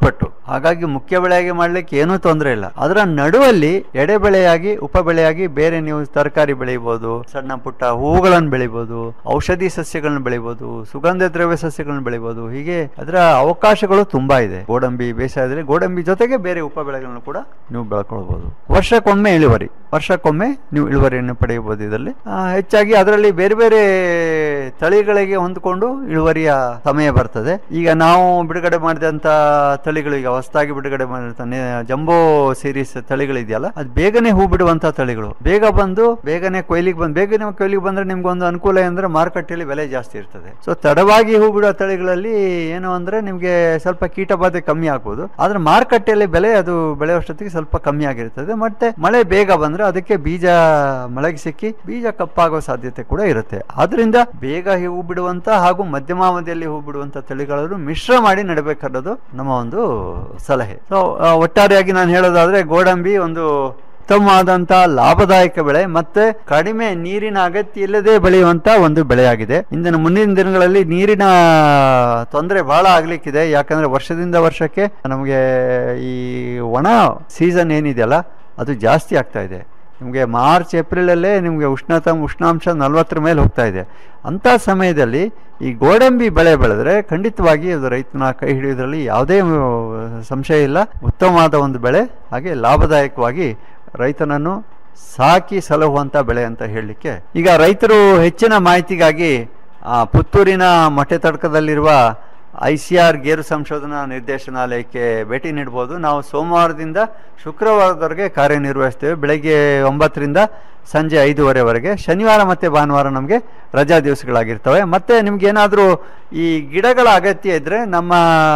S1: ಹಾಗಾಗಿ ಮುಖ್ಯ ಬೆಳೆಯಾಗಿ ಮಾಡ್ಲಿಕ್ಕೆ ಏನೂ ತೊಂದರೆ ಇಲ್ಲ ಅದರ ನಡುವಲ್ಲಿ ಎಡೆ ಬೆಳೆಯಾಗಿ ಉಪ ಬೆಳೆಯಾಗಿ ಬೇರೆ ನೀವು ತರಕಾರಿ ಬೆಳಿಬಹುದು ಸಣ್ಣ ಪುಟ್ಟ ಹೂವುಗಳನ್ನು ಬೆಳಿಬಹುದು ಔಷಧಿ ಸಸ್ಯಗಳನ್ನ ಬೆಳಿಬಹುದು ಸುಗಂಧ ದ್ರವ್ಯ ಸಸ್ಯಗಳನ್ನ ಬೆಳಿಬಹುದು ಹೀಗೆ ಅದರ ಅವಕಾಶಗಳು ತುಂಬಾ ಇದೆ ಗೋಡಂಬಿ ಬೇಸಾಯದಲ್ಲಿ ಗೋಡಂಬಿ ಜೊತೆಗೆ ಬೇರೆ ಉಪ ಬೆಳೆಗಳನ್ನು ಕೂಡ ನೀವು ಬೆಳ್ಕೊಳ್ಬಹುದು ವರ್ಷಕ್ಕೊಮ್ಮೆ ಇಳುವರಿ ವರ್ಷಕ್ಕೊಮ್ಮೆ ನೀವು ಇಳುವರಿಯನ್ನು ಪಡೆಯಬಹುದು ಇದರಲ್ಲಿ ಆ, ಹೆಚ್ಚಾಗಿ ಅದರಲ್ಲಿ ಬೇರೆ ಬೇರೆ ತಳಿಗಳಿಗೆ ಹೊಂದಿಕೊಂಡು ಇಳುವರಿಯ ಸಮಯ ಬರ್ತದೆ ಈಗ ನಾವು ಬಿಡುಗಡೆ ಮಾಡಿದಂತ ತಳಿಗಳು ಈಗ ಹೊಸದಾಗಿ ಬಿಡುಗಡೆ ಮಾಡಿರ್ತಾನೆ ಜಂಬೋ ಸೀರೀಸ್ ತಳಿಗಳಿದೆಯಲ್ಲ ಅದು ಬೇಗನೆ ಹೂ ಬಿಡುವಂತ ತಳಿಗಳು ಬೇಗ ಬಂದು ಬೇಗನೆ ಕೊಯ್ಲಿಗೆ ಬಂದು ಬೇಗನೆ ಕೊಯ್ಲಿಗೆ ಬಂದ್ರೆ ನಿಮ್ಗೆ ಒಂದು ಅನುಕೂಲ ಅಂದ್ರೆ ಮಾರುಕಟ್ಟೆಯಲ್ಲಿ ಬೆಲೆ ಜಾಸ್ತಿ ಇರ್ತದೆ ಸೊ ತಡವಾಗಿ ಹೂ ಬಿಡುವ ತಳಿಗಳಲ್ಲಿ ಏನು ಅಂದ್ರೆ ನಿಮ್ಗೆ ಸ್ವಲ್ಪ ಕೀಟಬಾಧೆ ಕಮ್ಮಿ ಆಗ್ಬೋದು ಆದ್ರೆ ಮಾರುಕಟ್ಟೆಯಲ್ಲಿ ಬೆಲೆ ಅದು ಬೆಳೆಯುವಷ್ಟೊತ್ತಿಗೆ ಸ್ವಲ್ಪ ಕಮ್ಮಿ ಆಗಿರ್ತದೆ ಮತ್ತೆ ಮಳೆ ಬೇಗ ಬಂದ್ರೆ ಅದಕ್ಕೆ ಬೀಜ ಮಳೆಗೆ ಸಿಕ್ಕಿ ಬೀಜ ಕಪ್ಪಾಗೋ ಸಾಧ್ಯತೆ ಕೂಡ ಇರುತ್ತೆ ಆದ್ರಿಂದ ಬೇಗ ಹೂ ಬಿಡುವಂತ ಹಾಗೂ ಮಧ್ಯಮಾವಧಿಯಲ್ಲಿ ಹೂ ಬಿಡುವಂತ ತಳಿಗಳನ್ನು ಮಿಶ್ರ ಮಾಡಿ ನೆಡಬೇಕನ್ನೋದು ನಮ್ಮ ಒಂದು ಸಲಹೆ ಸೊ ಒಟ್ಟಾರೆಯಾಗಿ ನಾನು ಹೇಳೋದಾದ್ರೆ ಗೋಡಂಬಿ ಒಂದು ಉತ್ತಮವಾದಂತ ಲಾಭದಾಯಕ ಬೆಳೆ ಮತ್ತೆ ಕಡಿಮೆ ನೀರಿನ ಅಗತ್ಯ ಇಲ್ಲದೆ ಬೆಳೆಯುವಂತ ಒಂದು ಬೆಳೆಯಾಗಿದೆ ಇಂದಿನ ಮುಂದಿನ ದಿನಗಳಲ್ಲಿ ನೀರಿನ ತೊಂದರೆ ಬಹಳ ಆಗ್ಲಿಕ್ಕಿದೆ ಯಾಕಂದ್ರೆ ವರ್ಷದಿಂದ ವರ್ಷಕ್ಕೆ ನಮಗೆ ಈ ಒಣ ಸೀಸನ್ ಏನಿದೆಯಲ್ಲ ಅದು ಜಾಸ್ತಿ ಆಗ್ತಾ ಇದೆ ನಿಮಗೆ ಮಾರ್ಚ್ ಏಪ್ರಿಲಲ್ಲೇ ನಿಮಗೆ ಉಷ್ಣತ ಉಷ್ಣಾಂಶ ನಲ್ವತ್ತರ ಮೇಲೆ ಹೋಗ್ತಾ ಇದೆ ಅಂಥ ಸಮಯದಲ್ಲಿ ಈ ಗೋಡಂಬಿ ಬೆಳೆ ಬೆಳೆದ್ರೆ ಖಂಡಿತವಾಗಿ ಅದು ರೈತನ ಕೈ ಹಿಡಿಯೋದ್ರಲ್ಲಿ ಯಾವುದೇ ಆ, ಸಂಶಯ ಇಲ್ಲ ಉತ್ತಮವಾದ ಒಂದು ಬೆಳೆ ಹಾಗೆ ಲಾಭದಾಯಕವಾಗಿ ರೈತನನ್ನು ಸಾಕಿ ಸಲಹುವಂಥ ಬೆಳೆ ಅಂತ ಹೇಳಲಿಕ್ಕೆ ಈಗ ರೈತರು ಹೆಚ್ಚಿನ ಮಾಹಿತಿಗಾಗಿ ಆ, ಪುತ್ತೂರಿನ ಮೊಟ್ಟೆ ತಡ್ಕದಲ್ಲಿರುವ ಐ ಸಿ ಆರ್ ಗೇರು ಸಂಶೋಧನಾ ನಿರ್ದೇಶನಾಲಯಕ್ಕೆ ಭೇಟಿ ನೀಡ್ಬೋದು ನಾವು ಸೋಮವಾರದಿಂದ ಶುಕ್ರವಾರದವರೆಗೆ ಕಾರ್ಯನಿರ್ವಹಿಸ್ತೇವೆ ಬೆಳಗ್ಗೆ ಒಂಬತ್ತರಿಂದ ಸಂಜೆ ಐದೂವರೆವರೆಗೆ ಶನಿವಾರ ಮತ್ತು ಭಾನುವಾರ ನಮಗೆ ರಜಾ ದಿವಸಗಳಾಗಿರ್ತವೆ ಮತ್ತು ನಿಮ್ಗೆ ಏನಾದರೂ ಈ ಗಿಡಗಳ ಅಗತ್ಯ ಇದ್ದರೆ ನಮ್ಮ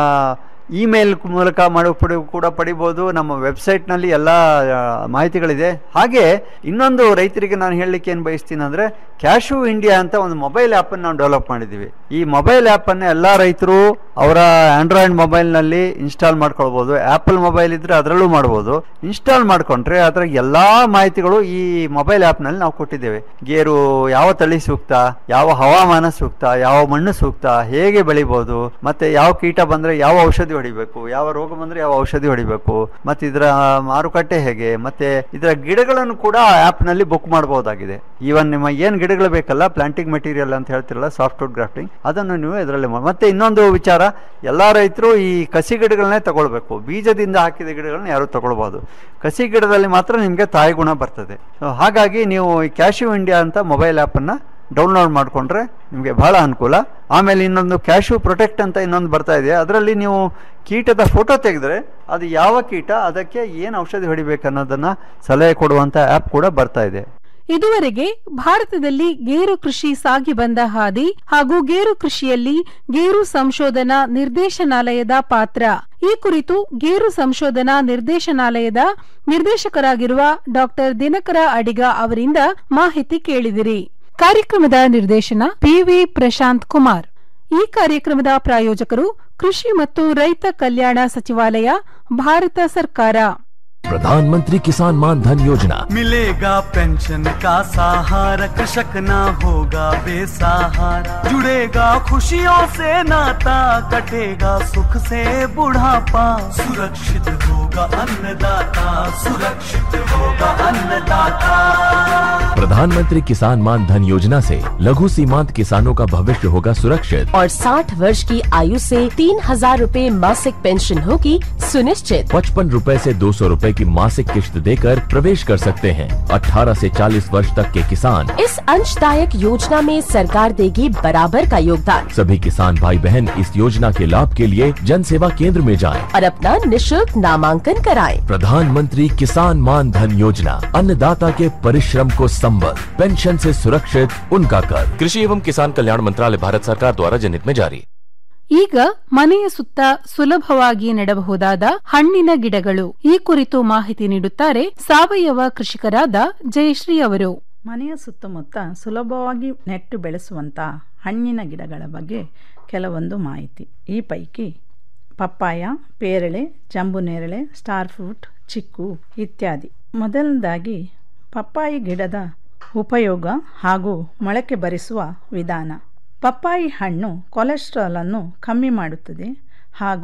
S1: ಇಮೇಲ್ ಮೂಲಕ ಮಾಡಿ ಪಡಿ ಕೂಡ ಪಡಿಬೋದು ನಮ್ಮ ವೆಬ್ಸೈಟ್ನಲ್ಲಿ ಎಲ್ಲ ಆ, ಮಾಹಿತಿಗಳಿದೆ ಹಾಗೆ ಇನ್ನೊಂದು ರೈತರಿಗೆ ನಾನು ಹೇಳಲಿಕ್ಕೆ ಏನು ಬಯಸ್ತೀನಿ ಅಂದರೆ ಕ್ಯಾಶು ಇಂಡಿಯಾ ಅಂತ ಒಂದು ಮೊಬೈಲ್ ಆ್ಯಪನ್ನು ನಾವು ಡೆವಲಪ್ ಮಾಡಿದ್ದೀವಿ ಈ ಮೊಬೈಲ್ ಆ್ಯಪನ್ನು ಎಲ್ಲ ರೈತರು ಅವರ ಆಂಡ್ರಾಯ್ಡ್ ಮೊಬೈಲ್ನಲ್ಲಿ ಇನ್ಸ್ಟಾಲ್ ಮಾಡ್ಕೊಳ್ಬೋದು ಆ್ಯಪಲ್ ಮೊಬೈಲ್ ಇದ್ದರೆ ಅದರಲ್ಲೂ ಮಾಡ್ಬೋದು ಇನ್ಸ್ಟಾಲ್ ಮಾಡಿಕೊಂಡ್ರೆ ಅದರ ಎಲ್ಲ ಮಾಹಿತಿಗಳು ಈ ಮೊಬೈಲ್ ಆ್ಯಪ್ನಲ್ಲಿ ನಾವು ಕೊಟ್ಟಿದ್ದೇವೆ ಗೇರು ಯಾವ ತಳಿ ಸೂಕ್ತ ಯಾವ ಹವಾಮಾನ ಸೂಕ್ತ ಯಾವ ಮಣ್ಣು ಸೂಕ್ತ ಹೇಗೆ ಬೆಳಿಬೋದು ಮತ್ತೆ ಯಾವ ಕೀಟ ಬಂದ್ರೆ ಯಾವ ಔಷಧಿ ಹೊಡಿಬೇಕು ಯಾವ ರೋಗ ಬಂದ್ರೆ ಯಾವ ಔಷಧಿ ಹೊಡಿಬೇಕು ಮತ್ತೆ ಇದರ ಮಾರುಕಟ್ಟೆ ಹೇಗೆ ಮತ್ತೆ ಇದರ ಗಿಡಗಳನ್ನು ಕೂಡ ಆಪ್ ನಲ್ಲಿ ಬುಕ್ ಮಾಡಬಹುದಾಗಿದೆ ಈವನ್ ನಿಮ್ಮ ಏನ್ ಗಿಡಗಳು ಬೇಕಲ್ಲ ಪ್ಲಾಂಟಿಂಗ್ ಮೆಟೀರಿಯಲ್ ಅಂತ ಹೇಳ್ತಿರಲ್ಲ ಸಾಫ್ಟ್ವುಡ್ ಗ್ರಾಫ್ಟಿಂಗ್ ಅದನ್ನು ನೀವು ಇದರಲ್ಲಿ ಮಾಡ್- ಮತ್ತೆ ಇನ್ನೊಂದು ವಿಚಾರ ಎಲ್ಲಾ ರೈತರು ಈ ಕಸಿ ಗಿಡಗಳನ್ನೇ ತಗೊಳ್ಬೇಕು ಬೀಜದಿಂದ ಹಾಕಿದ ಗಿಡಗಳನ್ನ ಯಾರು ತಗೊಳ್ಬಹುದು ಕಸಿ ಗಿಡದಲ್ಲಿ ಮಾತ್ರ ನಿಮಗೆ ತಾಯಿ ಗುಣ ಬರ್ತದೆ So ಹಾಗಾಗಿ ನೀವು ಈ ಕ್ಯಾಶಿವ್ ಇಂಡಿಯಾ ಅಂತ ಮೊಬೈಲ್ ಆ್ಯಪನ್ನು ಡೌನ್ಲೋಡ್ ಮಾಡಿಕೊಂಡ್ರೆ ನಿಮಗೆ ಬಹಳ ಅನುಕೂಲ ಆಮೇಲೆ ಇನ್ನೊಂದು ಕ್ಯಾಶು ಪ್ರೊಟೆಕ್ಟ್ ಅಂತ ಇನ್ನೊಂದು ಬರ್ತಾ ಇದೆ ಅದರಲ್ಲಿ ನೀವು ಕೀಟದ ಫೋಟೋ ತೆಗೆದ್ರೆ ಅದು ಯಾವ ಕೀಟ ಅದಕ್ಕೆ ಏನು ಔಷಧಿ ಹೊಡಿಬೇಕು ಅನ್ನೋದನ್ನ ಸಲಹೆ ಕೊಡುವಂತ ಆ್ಯಪ್ ಕೂಡ ಬರ್ತಾ ಇದೆ
S2: ಇದುವರೆಗೆ ಭಾರತದಲ್ಲಿ ಗೇರು ಕೃಷಿ ಸಾಗಿ ಬಂದ ಹಾದಿ ಹಾಗೂ ಗೇರು ಕೃಷಿಯಲ್ಲಿ ಗೇರು ಸಂಶೋಧನಾ ನಿರ್ದೇಶನಾಲಯದ ಪಾತ್ರ ಈ ಕುರಿತು ಗೇರು ಸಂಶೋಧನಾ ನಿರ್ದೇಶನಾಲಯದ ನಿರ್ದೇಶಕರಾಗಿರುವ ಡಾಕ್ಟರ್ ದಿನಕರ ಅಡಿಗ ಅವರಿಂದ ಮಾಹಿತಿ ಕೇಳಿದಿರಿ ಕಾರ್ಯಕ್ರಮದ ನಿರ್ದೇಶನ ಪಿವಿ ಪ್ರಶಾಂತ್ ಕುಮಾರ್ ಈ ಕಾರ್ಯಕ್ರಮದ ಪ್ರಾಯೋಜಕರು ಕೃಷಿ ಮತ್ತು ರೈತ ಕಲ್ಯಾಣ ಸಚಿವಾಲಯ ಭಾರತ ಸರ್ಕಾರ
S3: प्रधानमंत्री किसान मान धन योजना
S4: मिलेगा पेंशन का सहारा कृषक ना होगा बेसहारा जुड़ेगा खुशियों से नाता कटेगा सुख से बुढ़ापा सुरक्षित होगा अन्नदाता सुरक्षित होगा अन्नदाता
S3: प्रधानमंत्री किसान मान धन योजना से लघु सीमांत किसानों का भविष्य होगा सुरक्षित
S5: और 60 वर्ष की आयु से तीन हजार रूपए मासिक पेंशन होगी सुनिश्चित
S3: पचपन रूपए से दो सौ रूपए की मासिक किश्त देकर प्रवेश कर सकते हैं 18 से 40 वर्ष तक के किसान
S5: इस अंशदायक योजना में सरकार देगी बराबर का योगदान
S3: सभी किसान भाई बहन इस योजना के लाभ के लिए जन सेवा केंद्र में जाएं।
S5: और अपना निशुल्क नामांकन कराएं।
S3: प्रधानमंत्री किसान मान धन योजना अन्नदाता के परिश्रम को संबल पेंशन से सुरक्षित उनका कर
S6: कृषि एवं किसान कल्याण मंत्रालय भारत सरकार द्वारा जनहित में जारी
S2: ಈಗ ಮನೆಯ ಸುತ್ತ ಸುಲಭವಾಗಿ ನೆಡಬಹುದಾದ ಹಣ್ಣಿನ ಗಿಡಗಳು ಈ ಕುರಿತು ಮಾಹಿತಿ ನೀಡುತ್ತಾರೆ ಸಾವಯವ ಕೃಷಿಕರಾದ ಜಯಶ್ರೀ ಅವರು
S7: ಮನೆಯ ಸುತ್ತಮುತ್ತ ಸುಲಭವಾಗಿ ನೆಟ್ಟು ಬೆಳೆಸುವಂಥ ಹಣ್ಣಿನ ಗಿಡಗಳ ಬಗ್ಗೆ ಕೆಲವೊಂದು ಮಾಹಿತಿ ಈ ಪೈಕಿ ಪಪ್ಪಾಯ ಪೇರಳೆ ಜಂಬು ನೇರಳೆ ಸ್ಟಾರ್ ಫ್ರೂಟ್ ಚಿಕ್ಕು ಇತ್ಯಾದಿ ಮೊದಲನೇದಾಗಿ ಪಪ್ಪಾಯಿ ಗಿಡದ ಉಪಯೋಗ ಹಾಗೂ ಮೊಳಕೆ ಬರಿಸುವ ವಿಧಾನ ಪಪ್ಪಾಯಿ ಹಣ್ಣು ಕೊಲೆಸ್ಟ್ರಾಲ್ ಅನ್ನು ಕಮ್ಮಿ ಮಾಡುತ್ತದೆ ಹಾಗೂ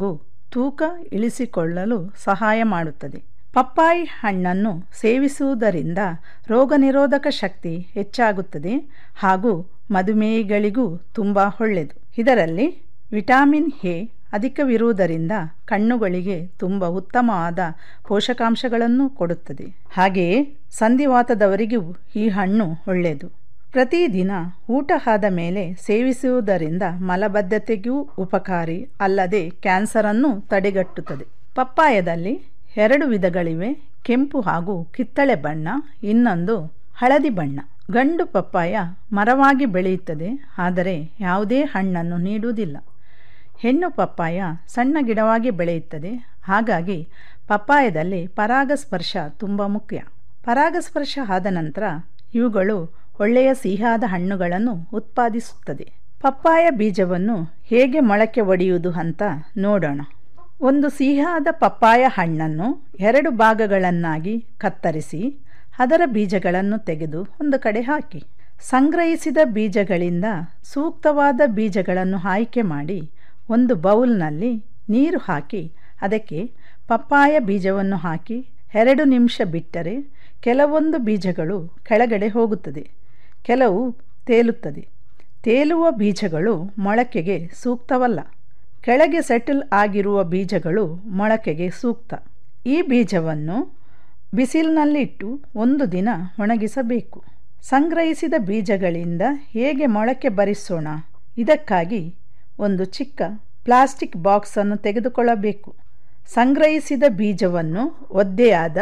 S7: ತೂಕ ಇಳಿಸಿಕೊಳ್ಳಲು ಸಹಾಯ ಮಾಡುತ್ತದೆ ಪಪ್ಪಾಯಿ ಹಣ್ಣನ್ನು ಸೇವಿಸುವುದರಿಂದ ರೋಗನಿರೋಧಕ ಶಕ್ತಿ ಹೆಚ್ಚಾಗುತ್ತದೆ ಹಾಗೂ ಮಧುಮೇಹಿಗಳಿಗೂ ತುಂಬ ಒಳ್ಳೆಯದು ಇದರಲ್ಲಿ ವಿಟಾಮಿನ್ ಎ ಅಧಿಕವಿರುವುದರಿಂದ ಕಣ್ಣುಗಳಿಗೆ ತುಂಬ ಉತ್ತಮವಾದ ಪೋಷಕಾಂಶಗಳನ್ನು ಕೊಡುತ್ತದೆ ಹಾಗೆಯೇ ಸಂಧಿವಾತದವರಿಗೂ ಈ ಹಣ್ಣು ಒಳ್ಳೆಯದು ಪ್ರತಿದಿನ ಊಟ ಆದ ಮೇಲೆ ಸೇವಿಸುವುದರಿಂದ ಮಲಬದ್ಧತೆಗೂ ಉಪಕಾರಿ ಅಲ್ಲದೆ ಕ್ಯಾನ್ಸರನ್ನು ತಡೆಗಟ್ಟುತ್ತದೆ ಪಪ್ಪಾಯದಲ್ಲಿ ಎರಡು ವಿಧಗಳಿವೆ ಕೆಂಪು ಹಾಗೂ ಕಿತ್ತಳೆ ಬಣ್ಣ ಇನ್ನೊಂದು ಹಳದಿ ಬಣ್ಣ ಗಂಡು ಪಪ್ಪಾಯ ಮರವಾಗಿ ಬೆಳೆಯುತ್ತದೆ ಆದರೆ ಯಾವುದೇ ಹಣ್ಣನ್ನು ನೀಡುವುದಿಲ್ಲ ಹೆಣ್ಣು ಪಪ್ಪಾಯ ಸಣ್ಣ ಗಿಡವಾಗಿ ಬೆಳೆಯುತ್ತದೆ ಹಾಗಾಗಿ ಪಪ್ಪಾಯದಲ್ಲಿ ಪರಾಗಸ್ಪರ್ಶ ತುಂಬ ಮುಖ್ಯ ಪರಾಗಸ್ಪರ್ಶ ಆದ ನಂತರ ಇವುಗಳು ಒಳ್ಳೆಯ ಸಿಹಿಯಾದ ಹಣ್ಣುಗಳನ್ನು ಉತ್ಪಾದಿಸುತ್ತದೆ ಪಪ್ಪಾಯ ಬೀಜವನ್ನು ಹೇಗೆ ಮೊಳಕೆ ಒಡೆಯುವುದು ಅಂತ ನೋಡೋಣ ಒಂದು ಸಿಹಿಯಾದ ಪಪ್ಪಾಯ ಹಣ್ಣನ್ನು ಎರಡು ಭಾಗಗಳನ್ನಾಗಿ ಕತ್ತರಿಸಿ ಅದರ ಬೀಜಗಳನ್ನು ತೆಗೆದು ಒಂದು ಕಡೆ ಹಾಕಿ ಸಂಗ್ರಹಿಸಿದ ಬೀಜಗಳಿಂದ ಸೂಕ್ತವಾದ ಬೀಜಗಳನ್ನು ಆಯ್ಕೆ ಮಾಡಿ ಒಂದು ಬೌಲ್ನಲ್ಲಿ ನೀರು ಹಾಕಿ ಅದಕ್ಕೆ ಪಪ್ಪಾಯ ಬೀಜವನ್ನು ಹಾಕಿ ಎರಡು ನಿಮಿಷ ಬಿಟ್ಟರೆ ಕೆಲವೊಂದು ಬೀಜಗಳು ಕೆಳಗಡೆ ಹೋಗುತ್ತದೆ ಕೆಲವು ತೇಲುತ್ತದೆ ತೇಲುವ ಬೀಜಗಳು ಮೊಳಕೆಗೆ ಸೂಕ್ತವಲ್ಲ ಕೆಳಗೆ ಸೆಟಲ್ ಆಗಿರುವ ಬೀಜಗಳು ಮೊಳಕೆಗೆ ಸೂಕ್ತ ಈ ಬೀಜವನ್ನು ಬಿಸಿಲಿನಲ್ಲಿಟ್ಟು ಒಂದು ದಿನ ಒಣಗಿಸಬೇಕು ಸಂಗ್ರಹಿಸಿದ ಬೀಜಗಳಿಂದ ಹೇಗೆ ಮೊಳಕೆ ಬರಿಸೋಣ ಇದಕ್ಕಾಗಿ ಒಂದು ಚಿಕ್ಕ ಪ್ಲಾಸ್ಟಿಕ್ ಬಾಕ್ಸನ್ನು ತೆಗೆದುಕೊಳ್ಳಬೇಕು ಸಂಗ್ರಹಿಸಿದ ಬೀಜವನ್ನು ಒದ್ದೆಯಾದ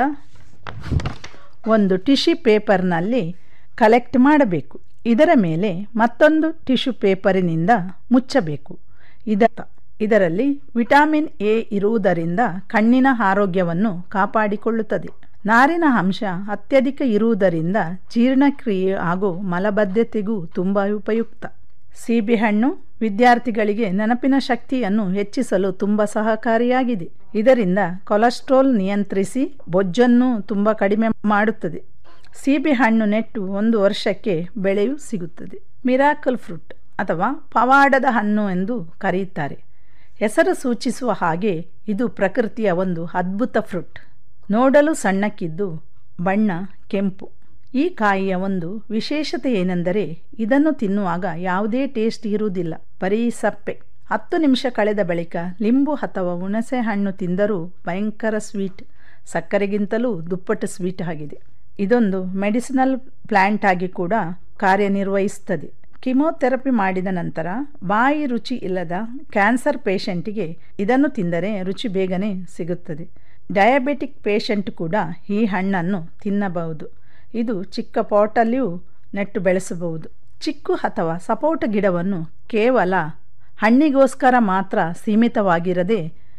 S7: ಒಂದು ಟಿಶ್ಯೂ ಪೇಪರ್ನಲ್ಲಿ ಕಲೆಕ್ಟ್ ಮಾಡಬೇಕು ಇದರ ಮೇಲೆ ಮತ್ತೊಂದು ಟಿಶ್ಯೂ ಪೇಪರಿನಿಂದ ಮುಚ್ಚಬೇಕು ಇದ ಇದರಲ್ಲಿ ವಿಟಾಮಿನ್ ಎ ಇರುವುದರಿಂದ ಕಣ್ಣಿನ ಆರೋಗ್ಯವನ್ನು ಕಾಪಾಡಿಕೊಳ್ಳುತ್ತದೆ ನಾರಿನ ಅಂಶ ಅತ್ಯಧಿಕ ಇರುವುದರಿಂದ ಜೀರ್ಣಕ್ರಿಯೆ ಹಾಗೂ ಮಲಬದ್ಧತೆಗೂ ತುಂಬ ಉಪಯುಕ್ತ ಸೀಬೆಹಣ್ಣು ವಿದ್ಯಾರ್ಥಿಗಳಿಗೆ ನೆನಪಿನ ಶಕ್ತಿಯನ್ನು ಹೆಚ್ಚಿಸಲು ತುಂಬ ಸಹಕಾರಿಯಾಗಿದೆ ಇದರಿಂದ ಕೊಲೆಸ್ಟ್ರಾಲ್ ನಿಯಂತ್ರಿಸಿ ಬೊಜ್ಜನ್ನು ತುಂಬ ಕಡಿಮೆ ಮಾಡುತ್ತದೆ ಸೀಬೆಹಣ್ಣು ನೆಟ್ಟು ಒಂದು ವರ್ಷಕ್ಕೆ ಬೆಳೆಯು ಸಿಗುತ್ತದೆ ಮಿರಾಕಲ್ ಫ್ರೂಟ್ ಅಥವಾ ಪವಾಡದ ಹಣ್ಣು ಎಂದು ಕರೆಯುತ್ತಾರೆ ಹೆಸರು ಸೂಚಿಸುವ ಹಾಗೆ ಇದು ಪ್ರಕೃತಿಯ ಒಂದು ಅದ್ಭುತ ಫ್ರೂಟ್ ನೋಡಲು ಸಣ್ಣಕ್ಕಿದ್ದು ಬಣ್ಣ ಕೆಂಪು ಈ ಕಾಯಿಯ ಒಂದು ವಿಶೇಷತೆ ಏನೆಂದರೆ ಇದನ್ನು ತಿನ್ನುವಾಗ ಯಾವುದೇ ಟೇಸ್ಟ್ ಇರುವುದಿಲ್ಲ ಬರೀ ಸಪ್ಪೆ ಹತ್ತು ನಿಮಿಷ ಕಳೆದ ಬಳಿಕ ಲಿಂಬು ಅಥವಾ ಹುಣಸೆ ಹಣ್ಣು ತಿಂದರೂ ಭಯಂಕರ ಸ್ವೀಟ್ ಸಕ್ಕರೆಗಿಂತಲೂ ದುಪ್ಪಟ್ಟು ಸ್ವೀಟ್ ಆಗಿದೆ ಇದೊಂದು ಮೆಡಿಸಿನಲ್ ಪ್ಲ್ಯಾಂಟ್ ಆಗಿ ಕೂಡ ಕಾರ್ಯನಿರ್ವಹಿಸುತ್ತದೆ ಕಿಮೋಥೆರಪಿ ಮಾಡಿದ ನಂತರ ಬಾಯಿ ರುಚಿ ಇಲ್ಲದ ಕ್ಯಾನ್ಸರ್ ಪೇಷಂಟಿಗೆ ಇದನ್ನು ತಿಂದರೆ ರುಚಿ ಬೇಗನೆ ಸಿಗುತ್ತದೆ ಡಯಾಬಿಟಿಕ್ ಪೇಷಂಟ್ ಕೂಡ ಈ ಹಣ್ಣನ್ನು ತಿನ್ನಬಹುದು ಇದು ಚಿಕ್ಕ ಪಾಟಲ್ಲಿಯೂ ನೆಟ್ಟು ಬೆಳೆಸಬಹುದು ಚಿಕ್ಕು ಅಥವಾ ಸಪೋಟ ಗಿಡವನ್ನು ಕೇವಲ ಹಣ್ಣಿಗೋಸ್ಕರ ಮಾತ್ರ ಸೀಮಿತವಾಗಿರದೆ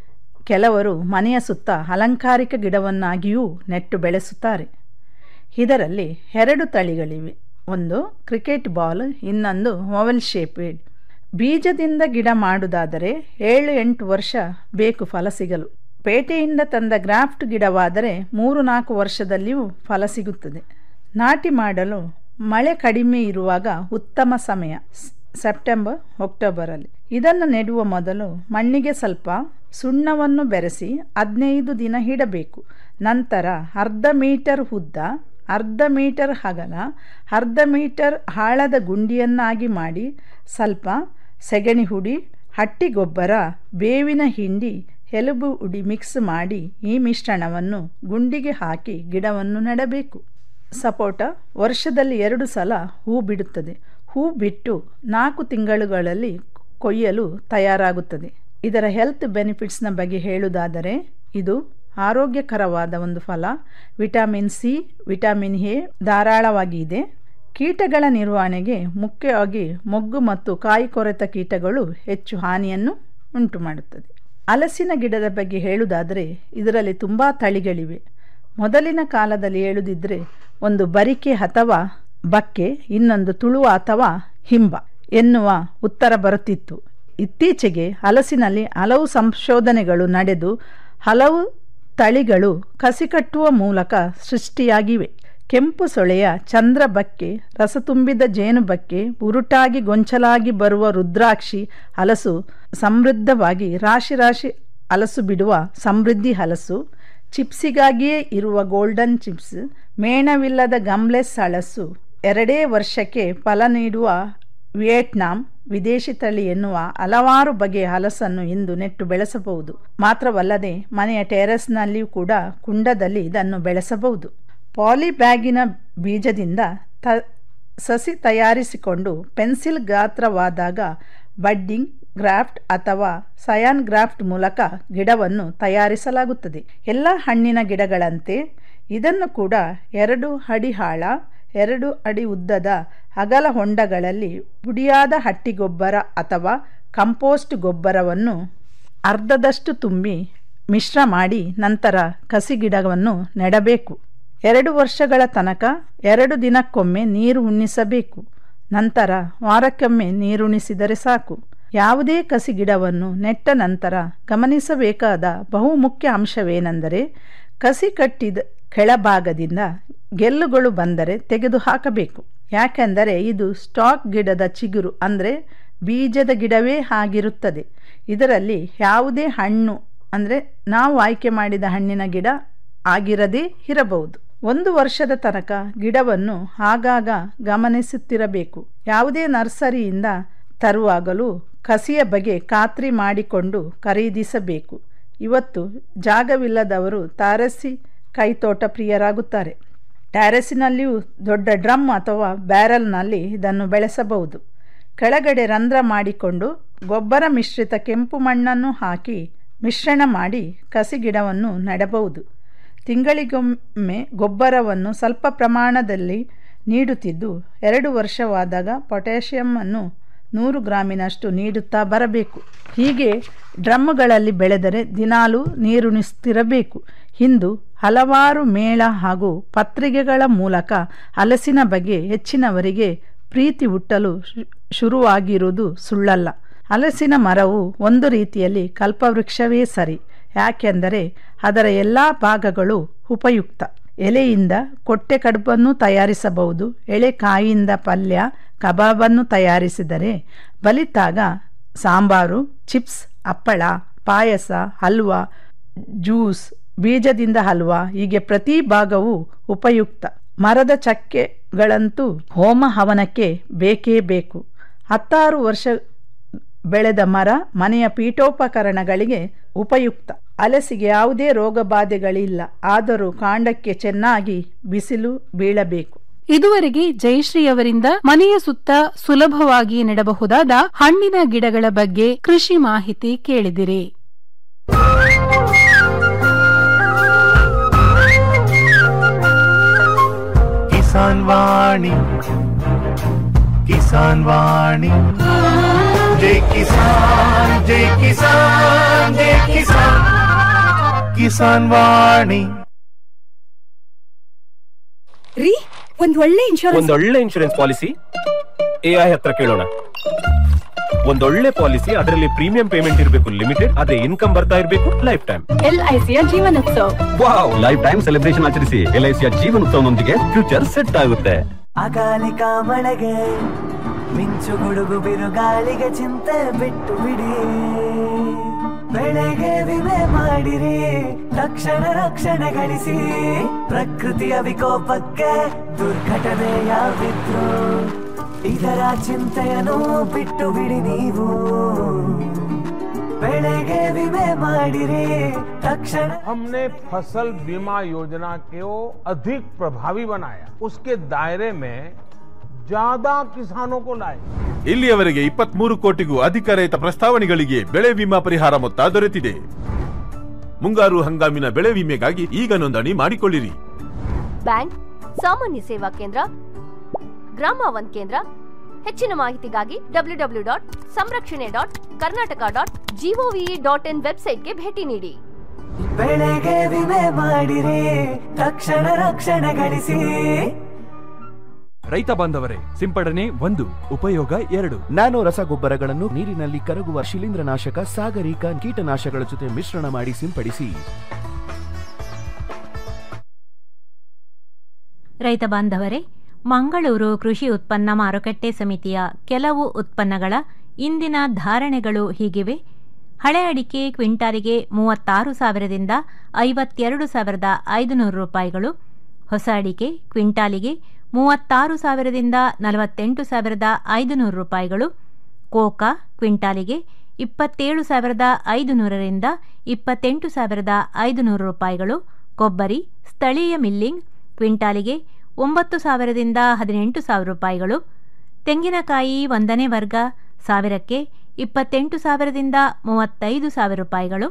S7: ಕೆಲವರು ಮನೆಯ ಸುತ್ತ ಅಲಂಕಾರಿಕ ಗಿಡವನ್ನಾಗಿಯೂ ನೆಟ್ಟು ಬೆಳೆಸುತ್ತಾರೆ ಇದರಲ್ಲಿ ಎರಡು ತಳಿಗಳಿವೆ ಒಂದು ಕ್ರಿಕೆಟ್ ಬಾಲ್ ಇನ್ನೊಂದು ಮೊಬೈಲ್ ಶೇಪೆಡ್ ಬೀಜದಿಂದ ಗಿಡ ಮಾಡುವುದಾದರೆ ಏಳು ಎಂಟು ವರ್ಷ ಬೇಕು ಫಲ ಸಿಗಲು ಪೇಟೆಯಿಂದ ತಂದ ಗ್ರಾಫ್ಟ್ ಗಿಡವಾದರೆ ಮೂರು ನಾಲ್ಕು ವರ್ಷದಲ್ಲಿಯೂ ಫಲ ಸಿಗುತ್ತದೆ ನಾಟಿ ಮಾಡಲು ಮಳೆ ಕಡಿಮೆ ಇರುವಾಗ ಉತ್ತಮ ಸಮಯ ಸೆಪ್ಟೆಂಬರ್ ಅಕ್ಟೋಬರಲ್ಲಿ ಇದನ್ನು ನೆಡುವ ಮೊದಲು ಮಣ್ಣಿಗೆ ಸ್ವಲ್ಪ ಸುಣ್ಣವನ್ನು ಬೆರೆಸಿ ಹದಿನೈದು ದಿನ ಇಡಬೇಕು ನಂತರ ಅರ್ಧ ಮೀಟರ್ ಉದ್ದ ಅರ್ಧ ಮೀಟರ್ ಅಗಲ ಅರ್ಧ ಮೀಟರ್ ಆಳದ ಗುಂಡಿಯನ್ನಾಗಿ ಮಾಡಿ ಸ್ವಲ್ಪ ಸೆಗಣಿ ಹುಡಿ ಹಟ್ಟಿ ಗೊಬ್ಬರ ಬೇವಿನ ಹಿಂಡಿ ಎಲುಬು ಉಡಿ ಮಿಕ್ಸ್ ಮಾಡಿ ಈ ಮಿಶ್ರಣವನ್ನು ಗುಂಡಿಗೆ ಹಾಕಿ ಗಿಡವನ್ನು ನೆಡಬೇಕು ಸಪೋಟ ವರ್ಷದಲ್ಲಿ ಎರಡು ಸಲ ಹೂ ಬಿಡುತ್ತದೆ ಹೂ ಬಿಟ್ಟು ನಾಲ್ಕು ತಿಂಗಳುಗಳಲ್ಲಿ ಕೊಯ್ಯಲು ತಯಾರಾಗುತ್ತದೆ ಇದರ ಹೆಲ್ತ್ ಬೆನಿಫಿಟ್ಸ್ನ ಬಗ್ಗೆ ಹೇಳುವುದಾದರೆ ಇದು ಆರೋಗ್ಯಕರವಾದ ಒಂದು ಫಲ ವಿಟಮಿನ್ ಸಿ ವಿಟಮಿನ್ ಎ ಧಾರಾಳವಾಗಿ ಇದೆ ಕೀಟಗಳ ನಿರ್ವಹಣೆಗೆ ಮುಖ್ಯವಾಗಿ ಮೊಗ್ಗು ಮತ್ತು ಕಾಯಿ ಕೊರೆತ ಕೀಟಗಳು ಹೆಚ್ಚು ಹಾನಿಯನ್ನು ಉಂಟು ಮಾಡುತ್ತದೆ ಹಲಸಿನ ಗಿಡದ ಬಗ್ಗೆ ಹೇಳುವುದಾದರೆ ಇದರಲ್ಲಿ ತುಂಬ ತಳಿಗಳಿವೆ ಮೊದಲಿನ ಕಾಲದಲ್ಲಿ ಹೇಳುದಿದ್ರೆ ಒಂದು ಬರಿಕೆ ಅಥವಾ ಬಕ್ಕೆ ಇನ್ನೊಂದು ತುಳುವ ಅಥವಾ ಹಿಂಬ ಎನ್ನುವ ಉತ್ತರ ಬರುತ್ತಿತ್ತು ಇತ್ತೀಚೆಗೆ ಹಲಸಿನಲ್ಲಿ ಹಲವು ಸಂಶೋಧನೆಗಳು ನಡೆದು ಹಲವು ತಳಿಗಳು ಕಸಿಕಟ್ಟುವ ಮೂಲಕ ಸೃಷ್ಟಿಯಾಗಿವೆ ಕೆಂಪು ಸೊಳೆಯ ಚಂದ್ರ ಬಕ್ಕೆ ರಸ ತುಂಬಿದ ಜೇನು ಬಕ್ಕೆ ಉರುಟಾಗಿ ಗೊಂಚಲಾಗಿ ಬರುವ ರುದ್ರಾಕ್ಷಿ ಹಲಸು ಸಮೃದ್ಧವಾಗಿ ರಾಶಿ ರಾಶಿ ಹಲಸು ಬಿಡುವ ಸಮೃದ್ಧಿ ಹಲಸು ಚಿಪ್ಸಿಗಾಗಿಯೇ ಇರುವ ಗೋಲ್ಡನ್ ಚಿಪ್ಸ್ ಮೇಣವಿಲ್ಲದ ಗಮ್ಲೆಸ್ ಹಲಸು ಎರಡೇ ವರ್ಷಕ್ಕೆ ಫಲ ನೀಡುವ ವಿಯೆಟ್ನಾಂ ವಿದೇಶಿ ತಳಿ ಎನ್ನುವ ಹಲವಾರು ಬಗೆಯ ಹಲಸನ್ನು ಇಂದು ನೆಟ್ಟು ಬೆಳೆಸಬಹುದು ಮಾತ್ರವಲ್ಲದೆ ಮನೆಯ ಟೆರೆಸ್ನಲ್ಲಿಯೂ ಕೂಡ ಕುಂಡದಲ್ಲಿ ಇದನ್ನು ಬೆಳೆಸಬಹುದು ಪಾಲಿ ಬ್ಯಾಗಿನ ಬೀಜದಿಂದ ತ ಸಸಿ ತಯಾರಿಸಿಕೊಂಡು ಪೆನ್ಸಿಲ್ ಗಾತ್ರವಾದಾಗ ಬಡ್ಡಿಂಗ್ ಗ್ರಾಫ್ಟ್ ಅಥವಾ ಸಯಾನ್ ಗ್ರಾಫ್ಟ್ ಮೂಲಕ ಗಿಡವನ್ನು ತಯಾರಿಸಲಾಗುತ್ತದೆ ಎಲ್ಲ ಹಣ್ಣಿನ ಗಿಡಗಳಂತೆ ಇದನ್ನು ಕೂಡ ಎರಡು ಅಡಿ ಆಳ ಎರಡು ಅಡಿ ಉದ್ದದ ಅಗಲ ಹೊಂಡಗಳಲ್ಲಿ ಪುಡಿಯಾದ ಹಟ್ಟಿಗೊಬ್ಬರ ಅಥವಾ ಕಂಪೋಸ್ಟ್ ಗೊಬ್ಬರವನ್ನು ಅರ್ಧದಷ್ಟು ತುಂಬಿ ಮಿಶ್ರ ಮಾಡಿ ನಂತರ ಕಸಿ ಗಿಡವನ್ನು ನೆಡಬೇಕು ಎರಡು ವರ್ಷಗಳ ತನಕ ಎರಡು ದಿನಕ್ಕೊಮ್ಮೆ ನೀರು ಉಣ್ಣಿಸಬೇಕು ನಂತರ ವಾರಕ್ಕೊಮ್ಮೆ ನೀರುಣಿಸಿದರೆ ಸಾಕು ಯಾವುದೇ ಕಸಿ ಗಿಡವನ್ನು ನೆಟ್ಟ ನಂತರ ಗಮನಿಸಬೇಕಾದ ಬಹುಮುಖ್ಯ ಅಂಶವೇನೆಂದರೆ ಕಸಿ ಕಟ್ಟಿದ ಕೆಳಭಾಗದಿಂದ ಗೆಲ್ಲುಗಳು ಬಂದರೆ ತೆಗೆದುಹಾಕಬೇಕು ಯಾಕೆಂದರೆ ಇದು ಸ್ಟಾಕ್ ಗಿಡದ ಚಿಗುರು ಅಂದರೆ ಬೀಜದ ಗಿಡವೇ ಆಗಿರುತ್ತದೆ ಇದರಲ್ಲಿ ಯಾವುದೇ ಹಣ್ಣು ಅಂದರೆ ನಾವು ಆಯ್ಕೆ ಮಾಡಿದ ಹಣ್ಣಿನ ಗಿಡ ಆಗಿರದೇ ಇರಬಹುದು ಒಂದು ವರ್ಷದ ತನಕ ಗಿಡವನ್ನು ಆಗಾಗ ಗಮನಿಸುತ್ತಿರಬೇಕು ಯಾವುದೇ ನರ್ಸರಿಯಿಂದ ತರುವಾಗಲೂ ಕಸಿಯ ಬಗ್ಗೆ ಖಾತ್ರಿ ಮಾಡಿಕೊಂಡು ಖರೀದಿಸಬೇಕು ಇವತ್ತು ಜಾಗವಿಲ್ಲದವರು ತಾರಸಿ ಕೈತೋಟ ಪ್ರಿಯರಾಗುತ್ತಾರೆ ಟ್ಯಾರೆಸಿನಲ್ಲಿಯೂ ದೊಡ್ಡ ಡ್ರಮ್ ಅಥವಾ ಬ್ಯಾರಲ್ನಲ್ಲಿ ಇದನ್ನು ಬೆಳೆಸಬಹುದು ಕೆಳಗಡೆ ರಂಧ್ರ ಮಾಡಿಕೊಂಡು ಗೊಬ್ಬರ ಮಿಶ್ರಿತ ಕೆಂಪು ಮಣ್ಣನ್ನು ಹಾಕಿ ಮಿಶ್ರಣ ಮಾಡಿ ಕಸಿ ಗಿಡವನ್ನು ನೆಡಬಹುದು ತಿಂಗಳಿಗೊಮ್ಮೆ ಗೊಬ್ಬರವನ್ನು ಸ್ವಲ್ಪ ಪ್ರಮಾಣದಲ್ಲಿ ನೀಡುತ್ತಿದ್ದು ಎರಡು ವರ್ಷವಾದಾಗ ಪೊಟ್ಯಾಷಿಯಮ್ಮನ್ನು ನೂರು ಗ್ರಾಮಿನಷ್ಟು ನೀಡುತ್ತಾ ಬರಬೇಕು ಹೀಗೆ ಡ್ರಮ್ಮುಗಳಲ್ಲಿ ಬೆಳೆದರೆ ದಿನಾಲೂ ನೀರುಣಿಸ್ತಿರಬೇಕು ಇಂದು ಹಲವಾರು ಮೇಳ ಹಾಗೂ ಪತ್ರಿಕೆಗಳ ಮೂಲಕ ಹಲಸಿನ ಬಗ್ಗೆ ಹೆಚ್ಚಿನವರಿಗೆ ಪ್ರೀತಿ ಹುಟ್ಟಲು ಶುರುವಾಗಿರುವುದು ಸುಳ್ಳಲ್ಲ ಹಲಸಿನ ಮರವು ಒಂದು ರೀತಿಯಲ್ಲಿ ಕಲ್ಪವೃಕ್ಷವೇ ಸರಿ ಯಾಕೆಂದರೆ ಅದರ ಎಲ್ಲ ಭಾಗಗಳು ಉಪಯುಕ್ತ ಎಲೆಯಿಂದ ಕೊಟ್ಟೆ ಕಡುಬನ್ನು ತಯಾರಿಸಬಹುದು ಎಳೆಕಾಯಿಯಿಂದ ಪಲ್ಯ ಕಬಾಬನ್ನು ತಯಾರಿಸಿದರೆ ಬಲಿತಾಗ ಸಾಂಬಾರು ಚಿಪ್ಸ್ ಹಪ್ಪಳ ಪಾಯಸ ಹಲ್ವಾ ಜ್ಯೂಸ್ ಬೀಜದಿಂದ ಹಲ್ವಾ ಹೀಗೆ ಪ್ರತಿ ಭಾಗವೂ ಉಪಯುಕ್ತ ಮರದ ಚಕ್ಕೆಗಳಂತೂ ಹೋಮ ಹವನಕ್ಕೆ ಬೇಕೇ ಬೇಕು ಹತ್ತಾರು ವರ್ಷ ಬೆಳೆದ ಮರ ಮನೆಯ ಪೀಠೋಪಕರಣಗಳಿಗೆ ಉಪಯುಕ್ತ ಹಲಸಿಗೆ ಯಾವುದೇ ರೋಗ ಬಾಧೆಗಳಿಲ್ಲ ಆದರೂ ಕಾಂಡಕ್ಕೆ ಚೆನ್ನಾಗಿ ಬಿಸಿಲು ಬೀಳಬೇಕು
S2: ಇದುವರೆಗೆ ಜಯಶ್ರೀ ಅವರಿಂದ ಮನೆಯ ಸುತ್ತ ಸುಲಭವಾಗಿ ನೆಡಬಹುದಾದ ಹಣ್ಣಿನ ಗಿಡಗಳ ಬಗ್ಗೆ ಕೃಷಿ ಮಾಹಿತಿ ಕೇಳಿದಿರಿ
S4: ಕಿಸಾನ್ ವಾಣಿ ಕಿಸಾನ್ ವಾಣಿ ಜೈ ಕಿಸಾನ್ ಜೈ ಕಿಸಾನ್ ಜೈ ಕಿಸಾನ್ ಕಿಸಾನ್ ವಾಣಿ
S8: ರೀ ಒಂದ್ ಒಳ್ಳೆ ಇನ್ಶೂರೆನ್ಸ್
S9: ಒಂದೊಳ್ಳೆ ಇನ್ಶೂರೆನ್ಸ್ ಪಾಲಿಸಿ ಎಐ ಹತ್ರ ಕೇಳೋಣ ಒಂದೊಳ್ಳೆ ಪಾಲಿಸಿ ಅದರಲ್ಲಿ ಪ್ರೀಮಿಯಂ ಪೇಮೆಂಟ್ ಇರಬೇಕು ಲಿಮಿಟೆಡ್ ಅದೇ ಇನ್ಕಮ್ ಬರ್ತಾ ಇರಬೇಕು ಲೈಫ್ ಟೈಮ್
S8: ಎಲ್ ಐ ಸಿಯ ಜೀವನೋತ್ಸವ
S9: ವಾವ್ ಲೈಫ್ ಟೈಮ್ ಸೆಲೆಬ್ರೇಷನ್ ಆಚರಿಸಿ ಎಲ್ ಐ ಸಿಯ ಜೀವನೋತ್ಸವನೊಂದಿಗೆ ಫ್ಯೂಚರ್ ಸೆಟ್ ಆಗುತ್ತೆ
S10: ಅಕಾಲಿಕ ಮಳೆಗೆ ಮಿಂಚು ಗುಡುಗು ಬಿರುಗಾಳಿಗೆ ಚಿಂತೆ ಬಿಟ್ಟು ಬಿಡಿ ಬೆಳೆಗೆ ವಿಮೆ ಮಾಡಿರಿ ತಕ್ಷಣ ರಕ್ಷಣೆ ಗಳಿಸಿ ಪ್ರಕೃತಿಯ ವಿಕೋಪಕ್ಕೆ ದುರ್ಘಟನೆ ಯಾವಿದ್ರು ಇದರ ಚಿಂತೆಯನ್ನು ಬಿಟ್ಟು ಬಿಡಿ ನೀವು ಬೆಳೆಗೆ ವಿಮೆ ಮಾಡಿರಿ ತಕ್ಷಣ
S11: हमने फसल बीमा योजना को अधिक प्रभावी बनाया उसके दायरे में ज्यादा किसानों को लाए
S12: ಇಲ್ಲಿಯವರೆಗೆ ಇಪ್ಪತ್ಮೂರು ಕೋಟಿಗೂ ಅಧಿಕ ರೈತ ಪ್ರಸ್ತಾವನೆಗಳಿಗೆ ಬೆಳೆ ವಿಮಾ ಪರಿಹಾರ ಮೊತ್ತ ದೊರೆತಿದೆ ಮುಂಗಾರು ಹಂಗಾಮಿನ ಬೆಳೆ ವಿಮೆಗಾಗಿ ಈಗ ನೋಂದಣಿ ಮಾಡಿಕೊಳ್ಳಿರಿ
S13: ಬ್ಯಾಂಕ್ ಸಾಮಾನ್ಯ ಸೇವಾ ಕೇಂದ್ರ ಗ್ರಾಮ ಒನ್ ಕೇಂದ್ರ ಹೆಚ್ಚಿನ ಮಾಹಿತಿಗಾಗಿ ಡಬ್ಲ್ಯೂ ಡಬ್ಲ್ಯೂ ಡಾಟ್ ಸಂರಕ್ಷಣೆ dot Karnataka dot G O V dot in ವೆಬ್ಸೈಟ್ಗೆ ಭೇಟಿ ನೀಡಿ
S10: ಬೆಳೆಗೆ ವಿಮೆ ಮಾಡಿರಿ ತಕ್ಷಣ ರಕ್ಷಣೆ ಗಳಿಸಿ
S14: ರೈತ ಬಾಂಧವರೇ ಸಿಂಪಡಣೆ ಒಂದು ಉಪಯೋಗ ಎರಡು
S15: ನ್ಯಾನೋ ರಸಗೊಬ್ಬರಗಳನ್ನು ನೀರಿನಲ್ಲಿ ಕರಗುವ ಶಿಲೀಂಧ್ರನಾಶಕ ಸಾಗರಿಕ ಕೀಟನಾಶಕಗಳ ಜೊತೆ ಮಿಶ್ರಣ ಮಾಡಿ ಸಿಂಪಡಿಸಿ
S16: ರೈತ ಬಾಂಧವರೇ ಮಂಗಳೂರು ಕೃಷಿ ಉತ್ಪನ್ನ ಮಾರುಕಟ್ಟೆ ಸಮಿತಿಯ ಕೆಲವು ಉತ್ಪನ್ನಗಳ ಇಂದಿನ ಧಾರಣೆಗಳು ಹೀಗಿವೆ ಹಳೆ ಅಡಿಕೆ ಕ್ವಿಂಟಾಲಿಗೆ ಮೂವತ್ತಾರು ಸಾವಿರದಿಂದ ಐವತ್ತೆರಡು ಸಾವಿರದ ಐದುನೂರು ರೂಪಾಯಿಗಳು ಹೊಸ ಅಡಿಕೆ ಕ್ವಿಂಟಾಲಿಗೆ ಮೂವತ್ತಾರು ಸಾವಿರದಿಂದ ನಲವತ್ತೆಂಟು ಸಾವಿರದ ಐದುನೂರು ರೂಪಾಯಿಗಳು ಕೋಕಾ ಕ್ವಿಂಟಾಲಿಗೆ ಇಪ್ಪತ್ತೇಳು ಸಾವಿರದ ಐದುನೂರರಿಂದ ಇಪ್ಪತ್ತೆಂಟು ಸಾವಿರದ ಐದುನೂರು ರೂಪಾಯಿಗಳು ಕೊಬ್ಬರಿ ಸ್ಥಳೀಯ ಮಿಲ್ಲಿಂಗ್ ಕ್ವಿಂಟಾಲಿಗೆ ಒಂಬತ್ತು ಸಾವಿರದಿಂದ ಹದಿನೆಂಟು ಸಾವಿರ ರೂಪಾಯಿಗಳು ತೆಂಗಿನಕಾಯಿ ಒಂದನೇ ವರ್ಗ ಸಾವಿರಕ್ಕೆ ಇಪ್ಪತ್ತೆಂಟು ಸಾವಿರದಿಂದ ಮೂವತ್ತೈದು ಸಾವಿರ ರೂಪಾಯಿಗಳು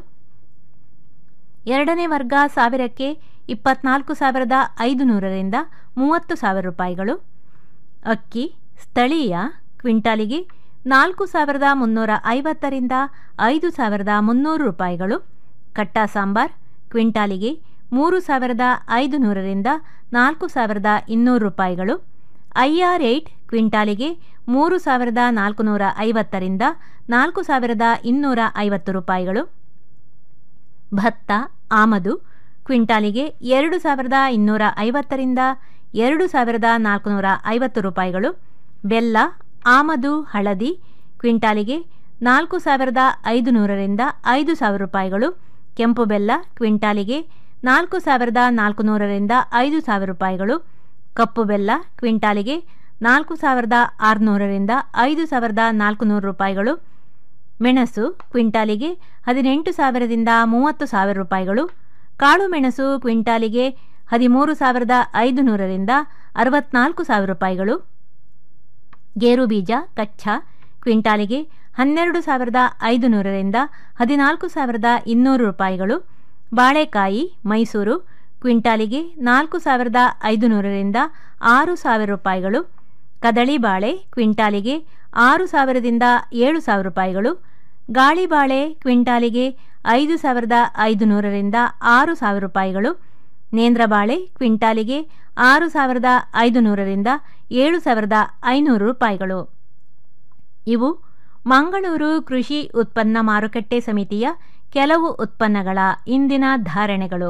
S16: ಎರಡನೇ ವರ್ಗ ಸಾವಿರಕ್ಕೆ ಇಪ್ಪತ್ನಾಲ್ಕು ಸಾವಿರದ ಐದುನೂರರಿಂದ ಮೂವತ್ತು ಸಾವಿರ ರೂಪಾಯಿಗಳು ಅಕ್ಕಿ ಸ್ಥಳೀಯ ಕ್ವಿಂಟಾಲಿಗೆ ನಾಲ್ಕು ಸಾವಿರದ ಮುನ್ನೂರ ಐವತ್ತರಿಂದ ಐದು ಸಾವಿರದ ಮುನ್ನೂರು ರೂಪಾಯಿಗಳು ಕಟ್ಟಾ ಸಾಂಬಾರ್ ಕ್ವಿಂಟಾಲಿಗೆ ಮೂರು ಸಾವಿರದ ಐದು ನೂರರಿಂದ ನಾಲ್ಕು ಸಾವಿರದ ಇನ್ನೂರು ರೂಪಾಯಿಗಳು ಐಆರ್ ಏಟ್ ಕ್ವಿಂಟಾಲಿಗೆ ಮೂರು ಸಾವಿರದ ನಾಲ್ಕುನೂರ ಐವತ್ತರಿಂದ ನಾಲ್ಕು ಸಾವಿರದ ಇನ್ನೂರ ಐವತ್ತು ರೂಪಾಯಿಗಳು ಭತ್ತ ಆಮದು ಕ್ವಿಂಟಾಲಿಗೆ ಎರಡು ಸಾವಿರದ ಇನ್ನೂರ ಐವತ್ತರಿಂದ ಎರಡು ಸಾವಿರದ ನಾಲ್ಕುನೂರ ಐವತ್ತು ರೂಪಾಯಿಗಳು ಬೆಲ್ಲ ಆಮದು ಹಳದಿ ಕ್ವಿಂಟಾಲಿಗೆ ನಾಲ್ಕು ಸಾವಿರದ ಐದು ನೂರರಿಂದ ಐದು ಸಾವಿರ ರೂಪಾಯಿಗಳು ಕೆಂಪು ಬೆಲ್ಲ ಕ್ವಿಂಟಾಲಿಗೆ ನಾಲ್ಕು ಸಾವಿರದ ನಾಲ್ಕುನೂರರಿಂದ ಐದು ಸಾವಿರ ರೂಪಾಯಿಗಳು ಕಪ್ಪು ಬೆಲ್ಲ ಕ್ವಿಂಟಾಲಿಗೆ ನಾಲ್ಕು ಸಾವಿರದ ಆರುನೂರರಿಂದ ಐದು ಸಾವಿರದ ನಾಲ್ಕುನೂರು ರೂಪಾಯಿಗಳು ಮೆಣಸು ಕ್ವಿಂಟಾಲಿಗೆ ಹದಿನೆಂಟು ಸಾವಿರದಿಂದ ಮೂವತ್ತು ಸಾವಿರ ರೂಪಾಯಿಗಳು ಕಾಳು ಮೆಣಸು ಕ್ವಿಂಟಾಲಿಗೆ ಹದಿಮೂರು ಸಾವಿರದ ಐದು ನೂರರಿಂದ ಅರವತ್ನಾಲ್ಕು ಸಾವಿರ ರೂಪಾಯಿಗಳು ಗೇರು ಬೀಜ ಕಚ್ಚಾ ಕ್ವಿಂಟಾಲಿಗೆ ಹನ್ನೆರಡು ಸಾವಿರದ ಐದು ನೂರರಿಂದ ಹದಿನಾಲ್ಕು ಸಾವಿರದ ಇನ್ನೂರು ರೂಪಾಯಿಗಳು ಬಾಳೆಕಾಯಿ ಮೈಸೂರು ಕ್ವಿಂಟಾಲಿಗೆ ನಾಲ್ಕು ಸಾವಿರದ ಐದು ನೂರರಿಂದ ಆರು ಸಾವಿರ ರೂಪಾಯಿಗಳು ಕದಳಿ ಬಾಳೆ ಕ್ವಿಂಟಾಲಿಗೆ ಆರು ಸಾವಿರದಿಂದ ಏಳು ಸಾವಿರ ರೂಪಾಯಿಗಳು ಗಾಳಿ ಬಾಳೆ ಕ್ವಿಂಟಾಲಿಗೆ ಐದು ಸಾವಿರದ ಐದು ನೂರರಿಂದ ಆರು ಸಾವಿರ ರೂಪಾಯಿಗಳು ನೇಂದ್ರ ಬಾಳೆ ಕ್ವಿಂಟಾಲಿಗೆ ಆರು ಸಾವಿರದ ಐದು ನೂರರಿಂದ ಏಳು ಸಾವಿರದ ಐನೂರು ರೂಪಾಯಿಗಳು ಇವು ಮಂಗಳೂರು ಕೃಷಿ ಉತ್ಪನ್ನ ಮಾರುಕಟ್ಟೆ ಸಮಿತಿಯ ಕೆಲವು ಉತ್ಪನ್ನಗಳ ಇಂದಿನ ಧಾರಣೆಗಳು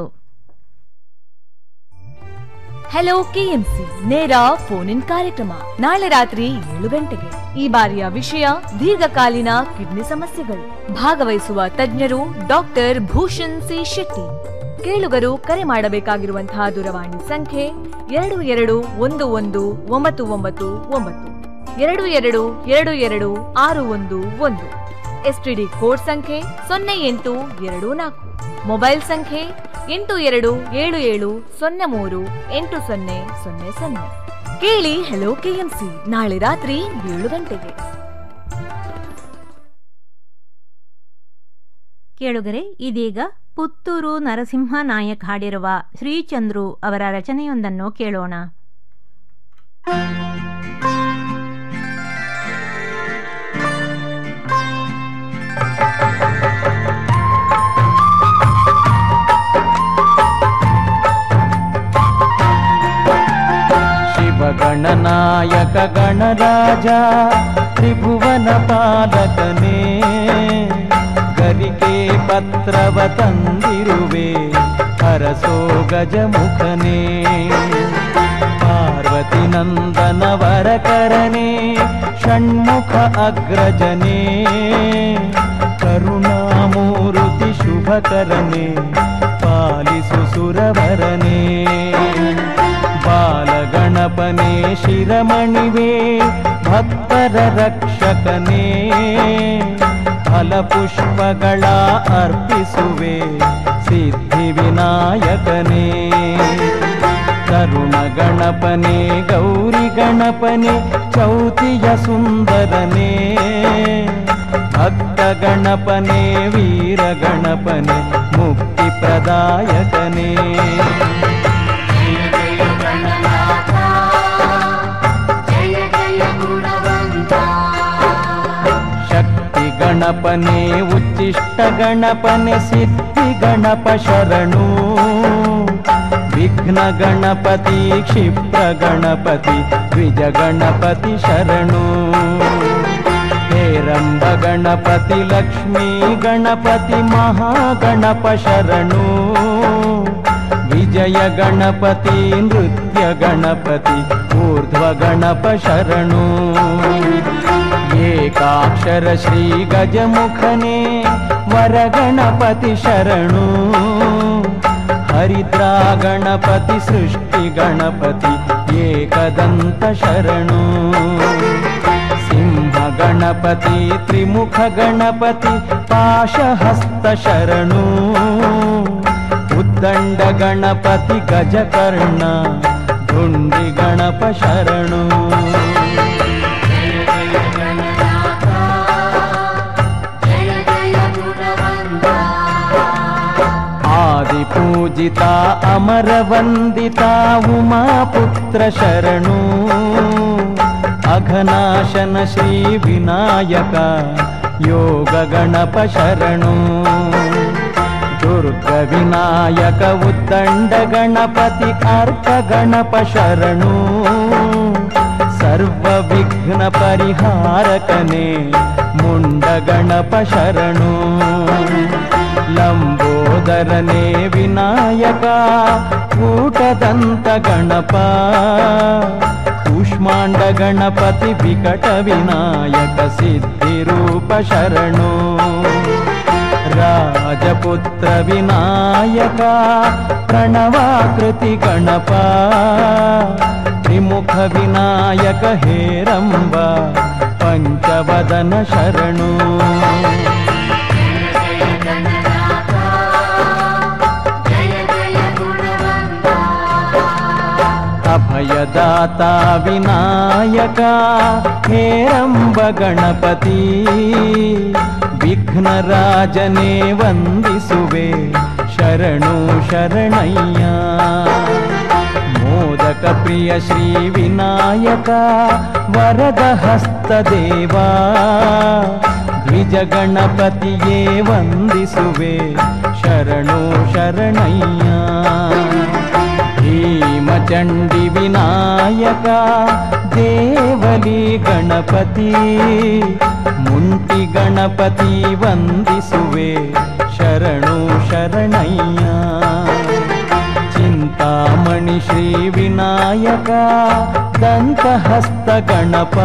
S8: ಹೆಲೋ ಕೆಎಂಸಿ ನೇರ ಫೋನ್ ಇನ್ ಕಾರ್ಯಕ್ರಮ ನಾಳೆ ರಾತ್ರಿ ಏಳು ಗಂಟೆಗೆ ಈ ಬಾರಿಯ ವಿಷಯ ದೀರ್ಘಕಾಲೀನ ಕಿಡ್ನಿ ಸಮಸ್ಯೆಗಳು ಭಾಗವಹಿಸುವ ತಜ್ಞರು ಡಾಕ್ಟರ್ ಭೂಷಣ್ ಸಿ ಶೆಟ್ಟಿ ಕೇಳುಗರು ಕರೆ ಮಾಡಬೇಕಾಗಿರುವಂತಹ ದೂರವಾಣಿ ಸಂಖ್ಯೆ ಎರಡು ಎರಡು ಒಂದು ಒಂದು ಒಂಬತ್ತು ಒಂಬತ್ತು ಒಂಬತ್ತು ಎರಡು ಎರಡು ಎರಡು ಎರಡು ಆರು ಒಂದು ಒಂದು ಎಸ್ಟಿಡಿ ಕೋಡ್ ಸಂಖ್ಯೆ ಸೊನ್ನೆ ಎಂಟು ಎರಡು ನಾಲ್ಕು ಮೊಬೈಲ್ ಸಂಖ್ಯೆ ಎಂಟು ಎರಡು ಏಳು ಏಳು ಸೊನ್ನೆ ಮೂರು ಎಂಟು ಸೊನ್ನೆ ಸೊನ್ನೆ ಸೊನ್ನೆ ಕೇಳಿ ಹೆಲೋ ಕೆಎಂಸಿ ನಾಳೆ ರಾತ್ರಿ ಏಳು ಗಂಟೆಗೆ
S16: ಕೇಳುಗರೆ ಇದೀಗ ಪುತ್ತೂರು ನರಸಿಂಹ ನಾಯಕ್ ಹಾಡಿರುವ ಶ್ರೀಚಂದ್ರು ಅವರ ರಚನೆಯೊಂದನ್ನು ಕೇಳೋಣ
S17: ಶಿವಗಣನಾಯಕ ಗಣರಾಜ ತ್ರಿಭುವನ ಪಾಲಕನೇ ಗರಿಕೆ ಪತ್ರವ ತಂದಿರುವೆ ಹರಸೋ ಗಜಮುಖನೇ ಪಾರ್ವತಿ ನಂದನ ವರಕರನೇ ಷಣ್ಮುಖ ಅಗ್ರಜನೇ ಕರುಣಾಮೂರುತಿ ಶುಭಕರನೇ ಪಾಲಿಸು ಸುರವರನೇ ಬಾಲಗಣಪನೇ ಶಿರಮಣಿವೇ ಭಕ್ತರ ರಕ್ಷಕನೇ ಫಲಪುಷ್ಪಗಳ ಅರ್ಪಿಸುವೆ ಸಿದ್ಧಿ ವಿನಾಯಕನೇ ತರುಣ ಗಣಪನೇ ಗೌರಿ ಗಣಪನೇ ಚೌತಿಯ ಸುಂದರನೇ ಭಕ್ತ ಗಣಪನೇ ವೀರ ಗಣಪನೇ ಮುಕ್ತಿ ಪ್ರದಾಯಕನೇ ಶಕ್ತಿ ಗಣಪನೇ ಉಚ್ಚಿಷ್ಟ ಗಣಪನೆ ಸಿದ್ಧಿ ಗಣಪ ಶರಣು ವಿಘ್ನ ಗಣಪತಿ ಕ್ಷಿಪ್ರ ಗಣಪತಿ ದ್ವಿಜ ಗಣಪತಿ ಶರಣು ಹೇರಂಬ ಗಣಪತಿ ಲಕ್ಷ್ಮೀ ಗಣಪತಿ ಮಹಾಗಣಪ ಶರಣು ವಿಜಯ ಗಣಪತಿ ನೃತ್ಯ ಗಣಪತಿ ಊರ್ಧ್ವ ಗಣಪ ಶರಣು ಏಕಾಕ್ಷರ ಶ್ರೀ ಗಜಮುಖನೇ ವರಗಣಪತಿ ಶರಣು ಹರಿದ್ರಾ ಗಣಪತಿ ಸೃಷ್ಟಿ ಗಣಪತಿ ಏಕದಂತ ಶರಣು ಸಿಂಹ ಗಣಪತಿ ತ್ರಿಮುಖ ಗಣಪತಿ ಪಾಶಹಸ್ತ ಶರಣು ಉದ್ದಂಡ ಗಣಪತಿ ಗಜಕರ್ಣ ಧುಂಡಿ ಗಣಪ ಶರಣು ಆದಿಪೂಜಿತ ಅಮರ ವಂದಿತ ಉಮಾ ಪುತ್ರ ಶರಣು ಅಘನಾಶನ ಶ್ರೀ ವಿನಾಯಕ ಯೋಗ ಗಣಪ ಶರಣು ದುರ್ಗ ವಿನಾಯಕ ಉದ್ದಂಡ ಗಣಪತಿ ಅರ್ಕ ಗಣಪ ಶರಣು ಸರ್ವ ವಿಘ್ನ ಪರಿಹಾರಕನೇ ಮುಂಡ ಗಣಪ ಶರಣು ಲಂಬೋದರನೇ ವಿನಾಯಕ ಕೂಟದಂತ ಗಣಪ ಕೂಷ್ಮಾಂಡ ಗಣಪತಿ ವಿಕಟ ವಿನಾಯಕ ಸಿದ್ಧಿರೂಪ ಶರಣು ರಾಜಪುತ್ರ ವಿನಾಯಕ ಪ್ರಣವಾಕೃತಿ ಗಣಪ ತ್ರಿಮುಖ ವಿನಾಯಕ ಹೇರಂಬ ಪಂಚವದನ ಶರಣು ಅಭಯದಾತ ವಿನಾಯಕ ಹೇರಂಬ ಗಣಪತಿ ವಿಘ್ನರಾಜನೇ ವಂದಿಸುವೆ ಶರಣು ಶರಣಯ್ಯ ಮೋದಕ ಪ್ರಿಯ ಶ್ರೀ ವಿನಾಯಕ ವರದ ಹಸ್ತ ದೇವಾ ದ್ವಿಜ ಗಣಪತಿಯೇ ವಂದಿಸುವೆ ಶರಣು ಶರಣಯ್ಯ ಭೀಮಚಂಡಿ ವಿನಾಯಕ ದೇವಲಿ ಗಣಪತಿ ಮುಂಟಿ ಗಣಪತಿ ವಂದಿಸುವೆ ಶರಣು ಶರಣಯ್ಯ ಚಿಂತಾಮಣಿ ಶ್ರೀ ವಿನಾಯಕ ದಂತಹಸ್ತ ಗಣಪ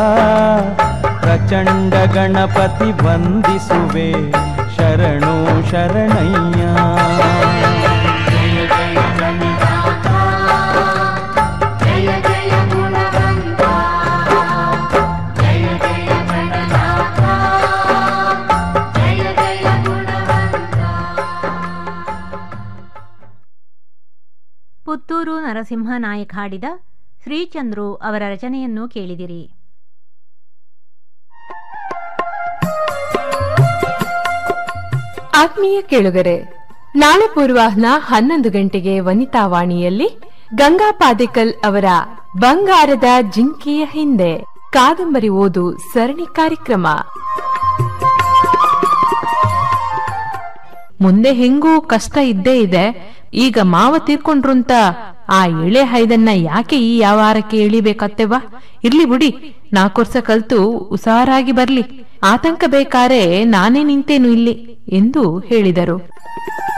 S17: ಪ್ರಚಂಡ ಗಣಪತಿ ವಂದಿಸುವೆ ಶರಣು ಶರಣಯ್ಯ
S16: ಪುತ್ತೂರು ನರಸಿಂಹ ನಾಯಕ್ ಹಾಡಿದ ಶ್ರೀಚಂದ್ರು ಅವರ ರಚನೆಯನ್ನು ಕೇಳಿದಿರಿ
S18: ಆತ್ಮೀಯ ಕೇಳುಗರೆ ನಾಳೆ ಪೂರ್ವಾಹ್ನ ಹನ್ನೊಂದು ಗಂಟೆಗೆ ವನಿತಾವಾಣಿಯಲ್ಲಿ ಗಂಗಾ ಪಾದೇಕಲ್ ಅವರ ಬಂಗಾರದ ಜಿಂಕೆಯ ಹಿಂದೆ ಕಾದಂಬರಿ ಓದು ಸರಣಿ ಕಾರ್ಯಕ್ರಮ
S19: ಮುಂದೆ ಹೆಂಗೂ ಕಷ್ಟ ಇದ್ದೇ ಇದೆ ಈಗ ಮಾವ ತೀರ್ಕೊಂಡ್ರು ಅಂತ ಆ ಎಳೆ ಹೈದನ್ನ ಯಾಕೆ ಈ ವ್ಯವಹಾರಕ್ಕೆ ಎಳಿಬೇಕತ್ತೆವ ಇರ್ಲಿ ಬಿಡಿ ನಾಲ್ಕು ವರ್ಷ ಕಲ್ತು ಉಸಾರಾಗಿ ಬರ್ಲಿ ಆತಂಕ ಬೇಕಾರೆ ನಾನೇ ನಿಂತೇನು ಇಲ್ಲಿ ಎಂದು ಹೇಳಿದರು